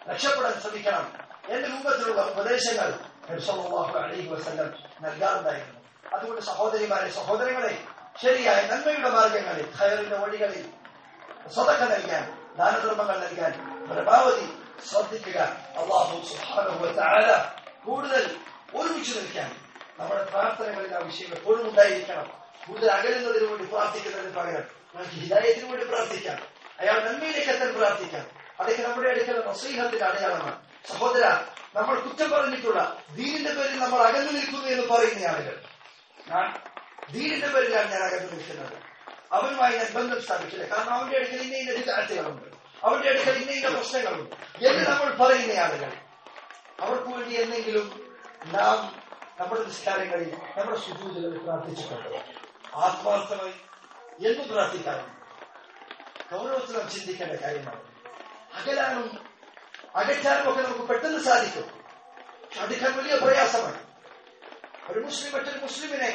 രക്ഷപ്പെടാൻ ശ്രമിക്കണം എന്റെ രൂപത്തിലുള്ള ഉപദേശങ്ങൾ നബി സല്ലല്ലാഹു അലൈഹി വസല്ലം നൽകാറുണ്ടായിരുന്നു അതുകൊണ്ട് സഹോദരിമാരെ സഹോദരങ്ങളെ ശരിയായ നന്മയുടെ മാർഗങ്ങളിൽ ഖയറിന്റെ വഴികളിൽ സ്വതക്ക നൽകാൻ ദാനധർമ്മങ്ങൾ നൽകാൻ പരമാവധി ശ്രദ്ധിക്കുക അള്ളാഹു സുബ്ഹാനഹു വ തആല കൂടുതൽ ഒരുമിച്ച് നിൽക്കാൻ നമ്മുടെ പ്രാർത്ഥനകളിൽ ആ വിഷയം എപ്പോഴും ഉണ്ടായിരിക്കണം കൂടുതൽ അകലുന്നതിന് വേണ്ടി പ്രാർത്ഥിക്കുന്നതിന് പകരം നമുക്ക് ഹിദായത്തിന് വേണ്ടി പ്രാർത്ഥിക്കാം അയാൾ നന്മയിലേക്ക് എത്താൻ പ്രാർത്ഥിക്കാം അതൊക്കെ നമ്മുടെ അടുക്കൽ നസീഹത്തിന്റെ അടയാളമാണ് സഹോദര നമ്മൾ കുറ്റം പറഞ്ഞിട്ടുള്ള ദീനിന്റെ പേരിൽ നമ്മൾ അകന്നു നിൽക്കുന്നു എന്ന് പറയുന്ന ആളുകൾ ഞാൻ ദീനിന്റെ പേരിലാണ് ഞാൻ അകന്നു നിൽക്കുന്നത് അവനുമായി ഞാൻ ബന്ധം സ്ഥാപിക്കില്ല കാരണം അവന്റെ അടുക്കൽ ഇന്ന ഇന്ന വിദ്യാർത്ഥികളുണ്ട് അവന്റെ അടുക്കൽ ഇന്ന ഇന്ന പ്രശ്നങ്ങളുണ്ട് എന്ന് നമ്മൾ പറയുന്ന ആളുകൾ അവർക്ക് വേണ്ടി എന്തെങ്കിലും നാം നമ്മുടെ നിസ്കാരങ്ങളിൽ നമ്മുടെ സുജൂതുകളിൽ പ്രാർത്ഥിച്ചിട്ടുണ്ട് ആത്മാർത്ഥമായി എന്ന് പ്രാർത്ഥിക്കാറുണ്ട് ഗൗരവത്തിൽ നാം ചിന്തിക്കേണ്ട കാര്യമാണ് അകലാനും അകറ്റാനും ഒക്കെ നമുക്ക് പെട്ടെന്ന് സാധിക്കും പക്ഷെ അടുക്കാൻ വലിയ പ്രയാസമാണ് ഒരു മുസ്ലിം മറ്റൊരു മുസ്ലിമിനെ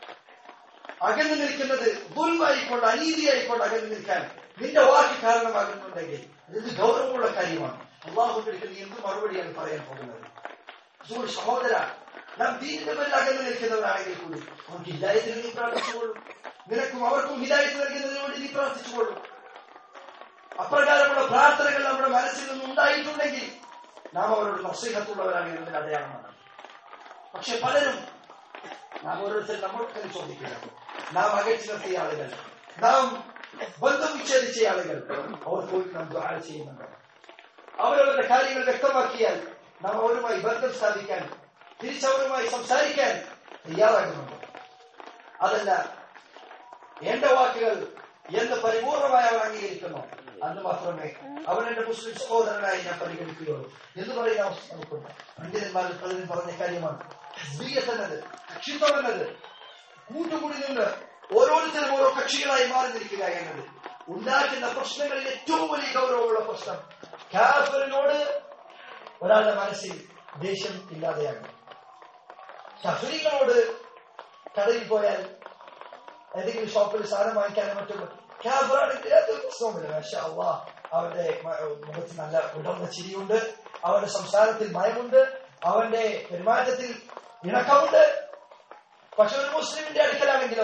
അകന്നു നിൽക്കുന്നത് ദുൽവായിക്കൊണ്ട് അനീതിയായിക്കൊണ്ട് അകന്നു നിൽക്കാൻ നിന്റെ വാക്ക് കാരണമാകുന്നുണ്ടെങ്കിൽ ഇത് ഗൗരവമുള്ള കാര്യമാണ് അള്ളാഹുവിന്റെ അടുക്കൽ നീ എന്ത് മറുപടിയാണ് പറയാൻ പോകുന്നത് അതുകൊണ്ട് സഹോദര നാം ദീനിന്റെ പേരിൽ അകന്നു നിൽക്കുന്നവരാണെങ്കിൽ കൂടി നമുക്ക് ഹിദായത്തിന് നീ പ്രാർത്ഥിച്ചുകൊള്ളും നിനക്കും അവർക്കും ഹിദായത്ത് നൽകുന്നതിന് വേണ്ടി നീ പ്രാർത്ഥിച്ചുകൊള്ളും അപ്രകാരമുള്ള പ്രാർത്ഥനകൾ നമ്മുടെ മനസ്സിൽ നിന്നും ഉണ്ടായിട്ടുണ്ടെങ്കിൽ നാം അവരോട് നസീഹത്തുള്ളവരാണ് എന്നതിന് അടയാളമാണ് പക്ഷെ പലരും നാം ഓരോരുത്തരും നമ്മൾക്ക് ചോദിക്കുക നാം അകറ്റി നിർത്തിയ ആളുകൾ നാം ബന്ധം വിച്ഛേദിച്ച ആളുകൾ അവർ പോയി നാം ദ്വാര ചെയ്യുന്നുണ്ട് അവരവരുടെ കാര്യങ്ങൾ വ്യക്തമാക്കിയാൽ നാം അവരുമായി ബന്ധം സ്ഥാപിക്കാൻ തിരിച്ചവരുമായി സംസാരിക്കാൻ തയ്യാറാകുന്നുണ്ട് അതല്ല എന്റെ വാക്കുകൾ എന്ന് പരിപൂർണമായി അവൻ അംഗീകരിക്കുന്നു അന്ന് മാത്രമേ അവൻ എന്റെ മുസ്ലിം സഹോദരനായി ഞാൻ പരിഗണിക്കുകയുള്ളൂ എന്ന് പറയുന്ന അവസ്ഥ നമുക്കുണ്ട് പണ്ഡിതന്മാരിൽ പലരും പറഞ്ഞ കാര്യമാണ് ഹസ്ബിയത്ത് എന്നത് കക്ഷിത്വം എന്നത് കൂട്ടുകൂടി നിന്ന് ഓരോരുത്തരും ഓരോ കക്ഷികളായി മാറി നിൽക്കുക എന്നത് ഉണ്ടാക്കുന്ന പ്രശ്നങ്ങളിൽ ഏറ്റവും വലിയ ഗൗരവമുള്ള പ്രശ്നം കാഫറിനോട് ഒരാളുടെ മനസ്സിൽ ദേഷ്യം ഇല്ലാതെയാകും ശഫരികളോട് കടയിൽ പോയാൽ ഏതെങ്കിലും ഷോപ്പിൽ സാധനം വാങ്ങിക്കാനും മറ്റും ക്യാബറാണെങ്കിൽ അത് പ്രശ്നവുമില്ല പക്ഷെ അള്ളാ അവന്റെ മ- മുഖത്ത് നല്ല ഉടർന്ന ചിരിയുണ്ട് അവന്റെ സംസാരത്തിൽ മയമുണ്ട് അവന്റെ പെരുമാറ്റത്തിൽ ഇണക്കമുണ്ട് പക്ഷെ ഒരു മുസ്ലിമിന്റെ അടുക്കലാണെങ്കിലോ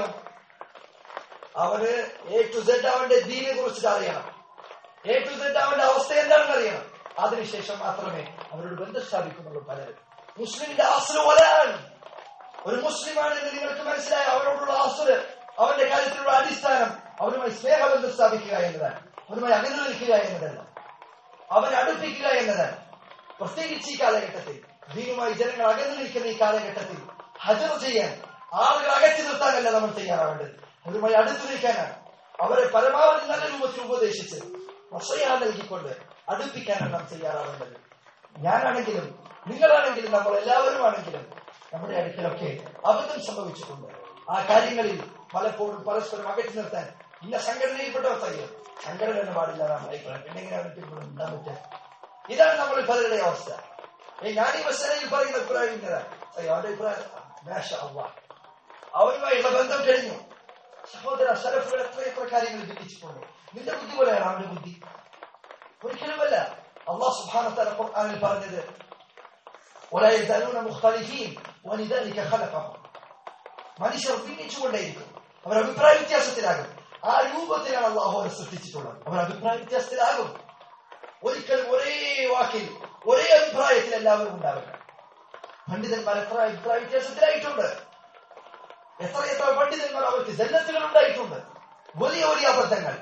അവന് എ ടു സെഡ് അവന്റെ ദീനെ കുറിച്ചിട്ട് അറിയണം എ ടു സെഡ് അവന്റെ അവസ്ഥ എന്താണെന്ന് അറിയണം അതിനുശേഷം മാത്രമേ അവരോട് ബന്ധം സ്ഥാപിക്കുന്നുള്ളൂ പലരും മുസ്ലിമിന്റെ ആശ്ര വരാൻ ഒരു മുസ്ലിമാണെന്ന് നിങ്ങൾക്ക് മനസ്സിലായ അവരോടുള്ള ആസുര് അവന്റെ കാര്യത്തിലുള്ള അടിസ്ഥാനം അവരുമായി സ്നേഹബന്ധം സ്ഥാപിക്കുക എന്നതാണ് അവരുമായി അകന്നു നിൽക്കുക എന്നതല്ല അവരെ അടുപ്പിക്കുക എന്നതാണ് പ്രത്യേകിച്ച് ഈ കാലഘട്ടത്തിൽ ദീനുമായി ജനങ്ങൾ അകന്നു നിൽക്കുന്ന ഈ കാലഘട്ടത്തിൽ ഹജർ ചെയ്യാൻ ആളുകൾ അകറ്റി നിർത്താനല്ല നമ്മൾ തയ്യാറാവേണ്ടത് അവരുമായി അടുത്തു നിൽക്കാനാണ് അവരെ പരമാവധി നല്ല രൂപത്തിൽ ഉപദേശിച്ച് വസയാ നൽകിക്കൊണ്ട് അടുപ്പിക്കാനാണ് നാം തയ്യാറാവേണ്ടത് ഞാനാണെങ്കിലും നിങ്ങളാണെങ്കിലും നമ്മൾ എല്ലാവരും ആണെങ്കിലും നമ്മുടെ അടുക്കലൊക്കെ അബദ്ധം സംഭവിച്ചിട്ടുണ്ട് ആ കാര്യങ്ങളിൽ പലപ്പോഴും പരസ്പരം അകറ്റി നിർത്താൻ ഇന്ന സംഘടനയിൽപ്പെട്ടവർ തയ്യോ സംഘടന എന്ന് പാടില്ല നാം അഭിപ്രായം എന്നെങ്കിലും അവർക്ക് ഇപ്പോൾ ഉണ്ടാൻ പറ്റുക ഇതാണ് നമ്മൾ പലരുടെ അവസ്ഥ ഏ, ഞാൻ ഈ വസനയിൽ പറയുന്ന അഭിപ്രായം ഇന്നതാണ് അയ്യോ അവന്റെ അഭിപ്രായം മാഷ അള്ളാഹ് അവനുമായുള്ള ബന്ധം കഴിഞ്ഞു സഹോദര സലഫുകൾ എത്ര എത്ര കാര്യങ്ങൾ ചിന്തിച്ചിട്ടുണ്ട് നിന്റെ ബുദ്ധി പോലെയാണ് അവന്റെ ബുദ്ധി ഒരിക്കലുമല്ല അള്ളാഹ് സുബ്ഹാനഹു ഖുർആനിൽ പറഞ്ഞത് ولا يزالون مختلفين ولذلك خلقهم മനുഷ്യർ ഭിന്നിച്ചുകൊണ്ടേയിരിക്കും അവർ അഭിപ്രായ വ്യത്യാസത്തിലാകും ആ രൂപത്തിലാണ് അള്ളാഹു അവരെ സൃഷ്ടിച്ചിട്ടുള്ളത് അവർ അഭിപ്രായ വ്യത്യാസത്തിലാകും ഒരിക്കലും ഒരേ വാക്കിൽ ഒരേ അഭിപ്രായത്തിൽ എല്ലാവരും ഉണ്ടാവില്ല പണ്ഡിതന്മാർ എത്ര അഭിപ്രായ വ്യത്യാസത്തിലായിട്ടുണ്ട് എത്ര എത്ര പണ്ഡിതന്മാർ അവർക്ക് ജന്നത്തുകൾ ഉണ്ടായിട്ടുണ്ട് വലിയ വലിയ അബദ്ധങ്ങൾ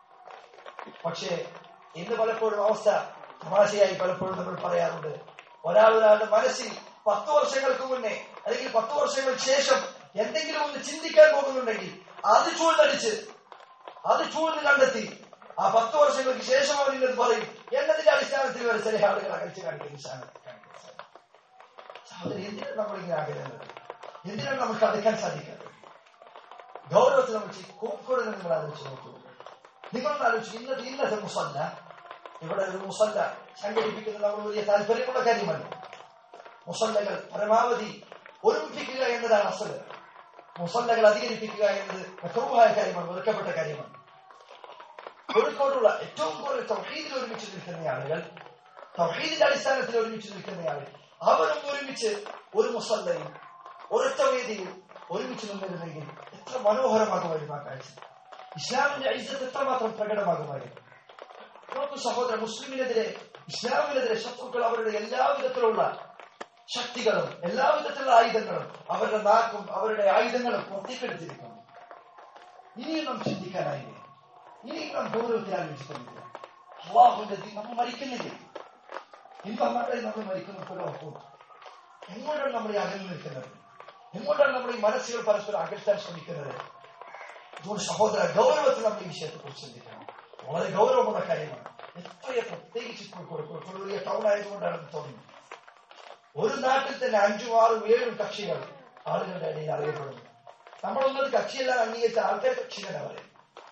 പക്ഷേ ഇന്ന് പലപ്പോഴും അവസ്ഥ തമാശയായി പലപ്പോഴും നമ്മൾ പറയാറുണ്ട് ഒരാൾ ഒരാളുടെ മനസ്സിൽ പത്ത് വർഷങ്ങൾക്ക് മുന്നേ അല്ലെങ്കിൽ പത്ത് വർഷങ്ങൾക്ക് ശേഷം എന്തെങ്കിലും ഒന്ന് ചിന്തിക്കാൻ പോകുന്നുണ്ടെങ്കിൽ അത് ചൂഴ്ന്നടിച്ച് അത് ചൂഴ്ന്ന് കണ്ടെത്തി ആ പത്ത് വർഷങ്ങൾക്ക് ശേഷം അവർ ഇന്നത് പറയും എന്നതിന്റെ അടിസ്ഥാനത്തിൽ വരെ ചില ആളുകൾ അകൽച്ച് കാണിക്കുന്ന സാധനം സഹോദരി എന്തിനാണ് നമ്മളിങ്ങനെ ആഗ്രഹങ്ങൾ എന്തിനാണ് നമുക്ക് അടുക്കാൻ സാധിക്കാത്തത് ഗൗരവത്തിൽ നമ്മൾ ചെയ്യും കോഴിക്കോട് നിങ്ങൾ ആലോചിച്ച് നോക്കൂ നിങ്ങളൊന്ന് ആലോചിച്ചു ഇന്നത്തെ ഇന്നത്തെ മുസല്ല ഇവിടെ ഒരു മുസല്ല സംഘടിപ്പിക്കുന്നത് നമ്മൾ വലിയ താല്പര്യമുള്ള കാര്യമല്ല മുസല്ലകൾ പരമാവധി ഒരുമിപ്പിക്കുക എന്നതാണ് അസല് മുസല്ലകൾ അധികരിപ്പിക്കുക എന്നത് മക്രൂഹായ കാര്യമാണ് വെറുക്കപ്പെട്ട കാര്യമാണ് കോഴിക്കോടുള്ള ഏറ്റവും കൂടുതൽ തൗഹീദിൽ ഒരുമിച്ച് നിൽക്കുന്ന ആളുകൾ തൗഹീദിന്റെ അടിസ്ഥാനത്തിൽ ഒരുമിച്ച് നിൽക്കുന്നയാൾ അവരും ഒരുമിച്ച് ഒരു മുസല്ലയിൽ ഒരൊറ്റ വേദിയിൽ ഒരുമിച്ച് നിന്നിരുന്നെങ്കിൽ എത്ര മനോഹരമാകുമായിരുന്നു ആ കാഴ്ച ഇസ്ലാമിന്റെ ഐസത്ത് എത്രമാത്രം പ്രകടമാകുമായിരുന്നു നോക്കൂ സഹോദര മുസ്ലിമിനെതിരെ ഇസ്ലാമിനെതിരെ ശത്രുക്കൾ അവരുടെ എല്ലാവിധത്തിലുള്ള ശക്തികളും എല്ലാവിധത്തിലുള്ള ആയുധങ്ങളും അവരുടെ നാക്കും അവരുടെ ആയുധങ്ങളും പുറത്തേക്കെടുത്തിരിക്കുന്നു ഇനിയും നാം ചിന്തിക്കാനായില്ലേ ഇനിയും നാം ഗൗരവത്തിൽ ആലോചിക്കുന്നില്ല അള്ളാഹുവിന്റെ ദീൻ നമ്മൾ മരിക്കുന്നില്ലേ ഇപ്പം മക്കളെ നമ്മൾ മരിക്കുന്നപ്പോഴും എങ്ങോട്ടാണ് നമ്മൾ ഈ അകലിൽ നിൽക്കുന്നത് എങ്ങോട്ടാണ് നമ്മൾ ഈ മനസ്സുകൾ പരസ്പരം അകറ്റാൻ ശ്രമിക്കുന്നത് അതുകൊണ്ട് സഹോദര ഗൗരവത്തിൽ നമ്മൾ ഈ വിഷയത്തെ കുറിച്ച് ചിന്തിക്കണം വളരെ ഗൗരവമുള്ള കാര്യമാണ് എത്രയോ പ്രത്യേകിച്ച് കോഴിക്കോട് കോഴിക്കോട് വലിയ ടൗൺ ആയതുകൊണ്ടാണ് ഇത് തോന്നുന്നത് ഒരു നാട്ടിൽ തന്നെ അഞ്ചും ആറും ഏഴും കക്ഷികൾ ആളുകളുടെ ഇടയിൽ അറിയപ്പെടുന്നു നമ്മളൊന്നത് കക്ഷിയെല്ലാം അംഗീകരിച്ച ആൾക്കാർ കക്ഷികളെ പറയും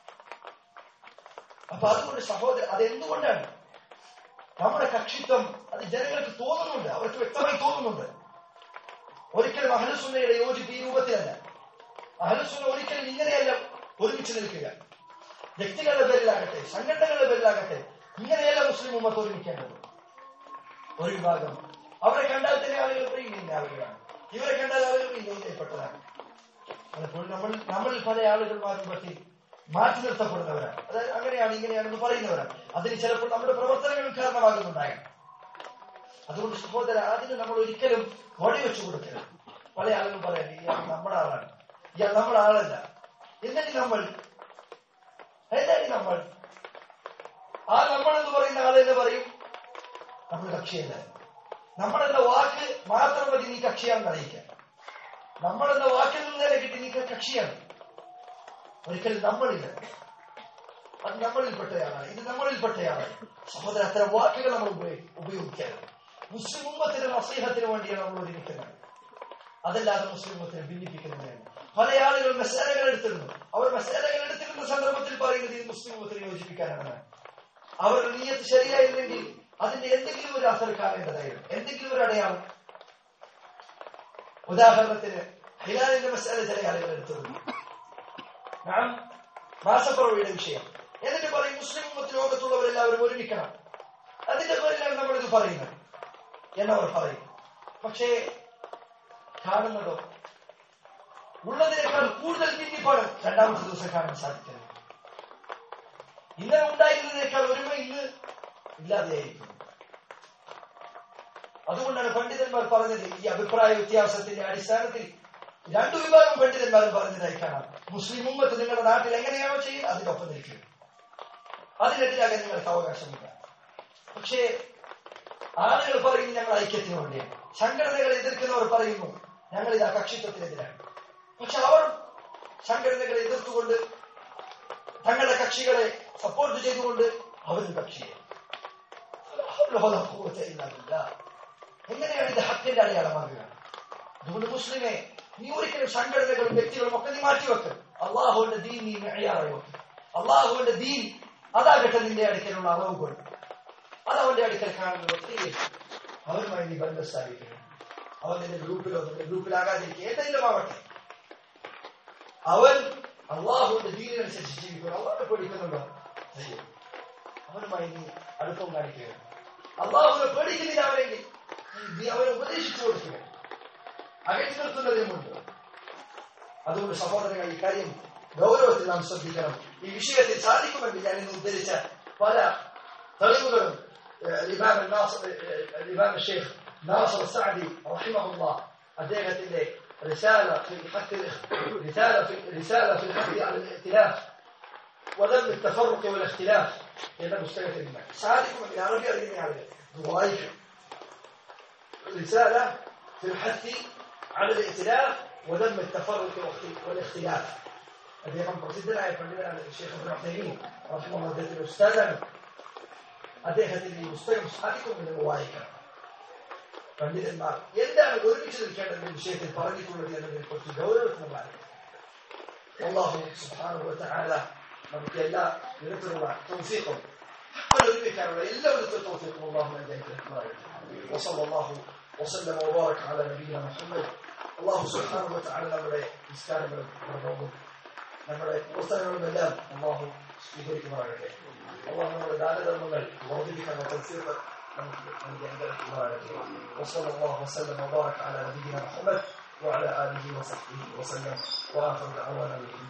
അപ്പൊ അതുകൊണ്ട് സഹോദരൻ അതെന്തുകൊണ്ടാണ് നമ്മുടെ കക്ഷിത്വം അത് ജനങ്ങൾക്ക് തോന്നുന്നുണ്ട് അവർക്ക് വ്യക്തമായി തോന്നുന്നുണ്ട് ഒരിക്കലും അഹലസുന്നയുടെ യോജിപ്പ് ഈ രൂപത്തിലല്ല അഹലസുന്ന ഒരിക്കലും ഇങ്ങനെയല്ല ഒരുമിച്ച് നിൽക്കുക വ്യക്തികളുടെ പേരിലാകട്ടെ സംഘടനകളുടെ പേരിലാകട്ടെ ഇങ്ങനെയല്ല മുസ്ലിം ഉമ്മത്ത് ഒരുമിക്കേണ്ടത് ഒരു വിഭാഗം അവരെ കണ്ടാൽ തന്നെ ആളുകൾ പറയും ഇന്ന ആളുകളാണ് ഇവരെ കണ്ടാൽ ആളുകൾ ഇന്നയിൽപ്പെട്ടതാണ് പലപ്പോഴും നമ്മൾ നമ്മളിൽ പല ആളുകൾമാരും പറ്റി മാറ്റി നിർത്തപ്പെടുന്നവരാണ് അതായത് അങ്ങനെയാണ് ഇങ്ങനെയാണെന്ന് പറയുന്നവരാണ് അതിന് ചിലപ്പോൾ നമ്മുടെ പ്രവർത്തനങ്ങൾ കാരണമാകുന്നുണ്ടാകാം അതുകൊണ്ട് സഹോദര അതിന് നമ്മൾ ഒരിക്കലും വടി വെച്ചു കൊടുക്കരുത് പല ആളുകളും പറയാം ഇയാൾ നമ്മുടെ ആളാണ് ഇയാൾ നമ്മുടെ ആളല്ല എന്നിട്ട് നമ്മൾ എന്താണ് നമ്മൾ ആ നമ്മൾ എന്ന് പറയുന്ന ആളെന്ന് പറയും നമ്മൾ കക്ഷിയല്ല നമ്മളെന്ന വാക്ക് മാത്രം മതി നീ കക്ഷിയാണെന്ന് അറിയിക്കാൻ നമ്മളെന്ന വാക്കിൽ നിന്ന് തന്നെ കിട്ടി നീ കക്ഷിയാണ് ഒരിക്കലും നമ്മളില്ല അത് നമ്മളിൽപ്പെട്ടയാളാണ് ഇത് നമ്മളിൽപ്പെട്ടയാളാണ് സഹോദര അത്തരം വാക്കുകൾ നമ്മൾ ഉപയോഗി- ഉപയോഗിക്കരുത് മുസ്ലിം ഉമ്മത്തിന് നസീഹത്തിന് വേണ്ടിയാണ് നമ്മൾ ഒരുമിക്കുന്നത് അതല്ലാതെ മുസ്ലിം ഉമ്മത്തിനെ ഭിന്നിപ്പിക്കുന്നതിനാണ് പല ആളുകൾ മെസ്സേജകൾ എടുത്തിരുന്നു അവർ മെസ്സേജകൾ എടുത്തിരുന്ന സന്ദർഭത്തിൽ പറയുന്നത് ഈ മുസ്ലിം ഉമ്മത്തിനെ യോജിപ്പിക്കാനാണ് അവരുടെ നീയത്ത് ശരിയായില്ലെങ്കിൽ അതിന്റെ എന്തെങ്കിലും ഒരു അസർ കാണേണ്ടതായിരുന്നു എന്തെങ്കിലും ഒരു അടയാളം ഉദാഹരണത്തിന് ഹിലാലിന്റെ മസാല ചില ആളുകൾ എടുത്തിരുന്നു നാം മാസപ്പുറവയുടെ വിഷയം എന്നിട്ട് പറയും മുസ്ലിം ഉമ്മത്ത് ലോകത്തുള്ളവരെല്ലാവരും ഒരുമിക്കണം അതിന്റെ പേരിലാണ് നമ്മളിത് പറയുന്നത് എന്നവർ പറയും പക്ഷേ കാണുന്നതോ ഉള്ളതിനേക്കാൾ കൂടുതൽ ഭിന്നിപ്പാണ് രണ്ടാമത്തെ ദിവസം കാണാൻ സാധിക്കുന്നത് ഇന്നലെ ഉണ്ടായിരുന്നതിനേക്കാൾ ഒരുമ ഇന്ന് ഇല്ലാതെയായിരിക്കുന്നു അതുകൊണ്ടാണ് പണ്ഡിതന്മാർ പറഞ്ഞത് ഈ അഭിപ്രായ വ്യത്യാസത്തിന്റെ അടിസ്ഥാനത്തിൽ രണ്ടു വിഭാഗം പണ്ഡിതന്മാരും പറഞ്ഞതായി കാണാം മുസ്ലിം ഉമ്മത്ത് നിങ്ങളുടെ നാട്ടിൽ എങ്ങനെയാണോ ചെയ്യുന്നത് അതിനൊപ്പം നിൽക്കുക അതിനെതിരാകാൻ നിങ്ങൾക്ക് അവകാശമില്ല പക്ഷേ ആളുകൾ പറയുന്നു ഞങ്ങൾ ഐക്യത്തിന് വേണ്ടിയാണ് സംഘടനകളെ എതിർക്കുന്നവർ പറയുന്നു ഞങ്ങൾ ഇതാ കക്ഷിത്വത്തിനെതിരാണ് പക്ഷെ അവർ സംഘടനകളെ എതിർത്തുകൊണ്ട് തങ്ങളുടെ കക്ഷികളെ സപ്പോർട്ട് ചെയ്തുകൊണ്ട് അവരും കക്ഷിയെ എങ്ങനെയാണ് ഇത് ഹക്കിന്റെ അടയാളമാകുക അതുകൊണ്ട് മുസ്ലിമെ നീ ഒരിക്കലും സംഘടനകളും വ്യക്തികളും ഒക്കെ നീ മാറ്റിവെക്ക് അള്ളാഹുവിന്റെ ദീൻ നീ മെയ്യാറായി വെക്ക് അള്ളാഹുവിന്റെ ദീൻ അതാകട്ടെ നിന്റെ അടുക്കലുള്ള അളവുകൾ അത് അവന്റെ അടുക്കൽ കാണുന്നത് ഒത്തിരി അവരുമായി നീ ബന്ധം സ്ഥാപിക്കണം അവൻ നിന്റെ ഗ്രൂപ്പിലോ നിന്റെ ഗ്രൂപ്പിലാകാതിരിക്കുക ഏതെങ്കിലും ആവട്ടെ അവൻ അള്ളാഹുവിന്റെ ദീനിനനുസരിച്ച് ജീവിക്കണം അള്ളാഹെ പേടിക്കുന്നുണ്ടോ അയ്യോ അവനുമായി നീ അടുപ്പം കാണിക്കുക അള്ളാഹുവിനെ പേടിക്കുന്നില്ല അവരെങ്കിൽ നീ അവനെ ഉപദേശിച്ചു കൊടുക്കുക അകറ്റി നിർത്തുന്നതിനുമുണ്ട് അതുകൊണ്ട് സഹോദരങ്ങൾ ഈ കാര്യം ഗൗരവത്തിൽ നാം ശ്രദ്ധിക്കണം ഈ വിഷയത്തിൽ സാധിക്കുമെങ്കിൽ ഞാൻ ഇന്ന് ഉദ്ധരിച്ച പല തെളിവുകളും الإمام الناصر الإمام الشيخ ناصر السعدي رحمه الله അദ്ദേഹത്തിന്റെ رسالة في حث رسالة في رسالة في الحث على الائتلاف وذم التفرق والاختلاف لأن مستوى المال ساعدكم العربي أرجعني على ضوائف رسالة في الحث على الائتلاف وذم التفرق والاختلاف الإمام قصيدنا يقول الشيخ ابن عثيمين رحمه الله ذات الأستاذ അദ്ദേഹത്തിന്റെ ഈ പുസ്തകം സാധിക്കുമെന്ന് വായിക്കണം പണ്ഡിതന്മാർ എന്താണ് ഒരുമിച്ച് നിൽക്കേണ്ടത് ഈ വിഷയത്തിൽ പറഞ്ഞിട്ടുള്ളത് എന്നതിനെ കുറിച്ച് ഗൗരവത്തിന് പാലിക്കണം അള്ളാഹു സുധാനുഭവത്താല നമുക്ക് എല്ലാ വിധത്തിലുള്ള തൗഫീഖും ഹക്കുകൾ ഒരുമിക്കാനുള്ള എല്ലാ വിധത്തിലും തൗഫീഖും അള്ളാഹു നൽകി وصلى الله وسلم وبارك على نبينا محمد അള്ളാഹു സുബ്ഹാനഹു വതആല നമ്മുടെ നിസ്കാരങ്ങളും പ്രബോധവും നമ്മുടെ പുസ്തകങ്ങളുമെല്ലാം അള്ളാഹു സ്വീകരിക്കുമാറാകട്ടെ അള്ളാഹു നമ്മുടെ ദാനധർമ്മങ്ങൾ വർദ്ധിപ്പിക്കാൻ തൗഫീഖ് നമുക്ക് അനുഗ്രഹിക്കുമാറാകട്ടെ وصلى الله وسلم وبارك على نبينا محمد وعلى اله وصحبه وسلم واخر دعوانا الحمد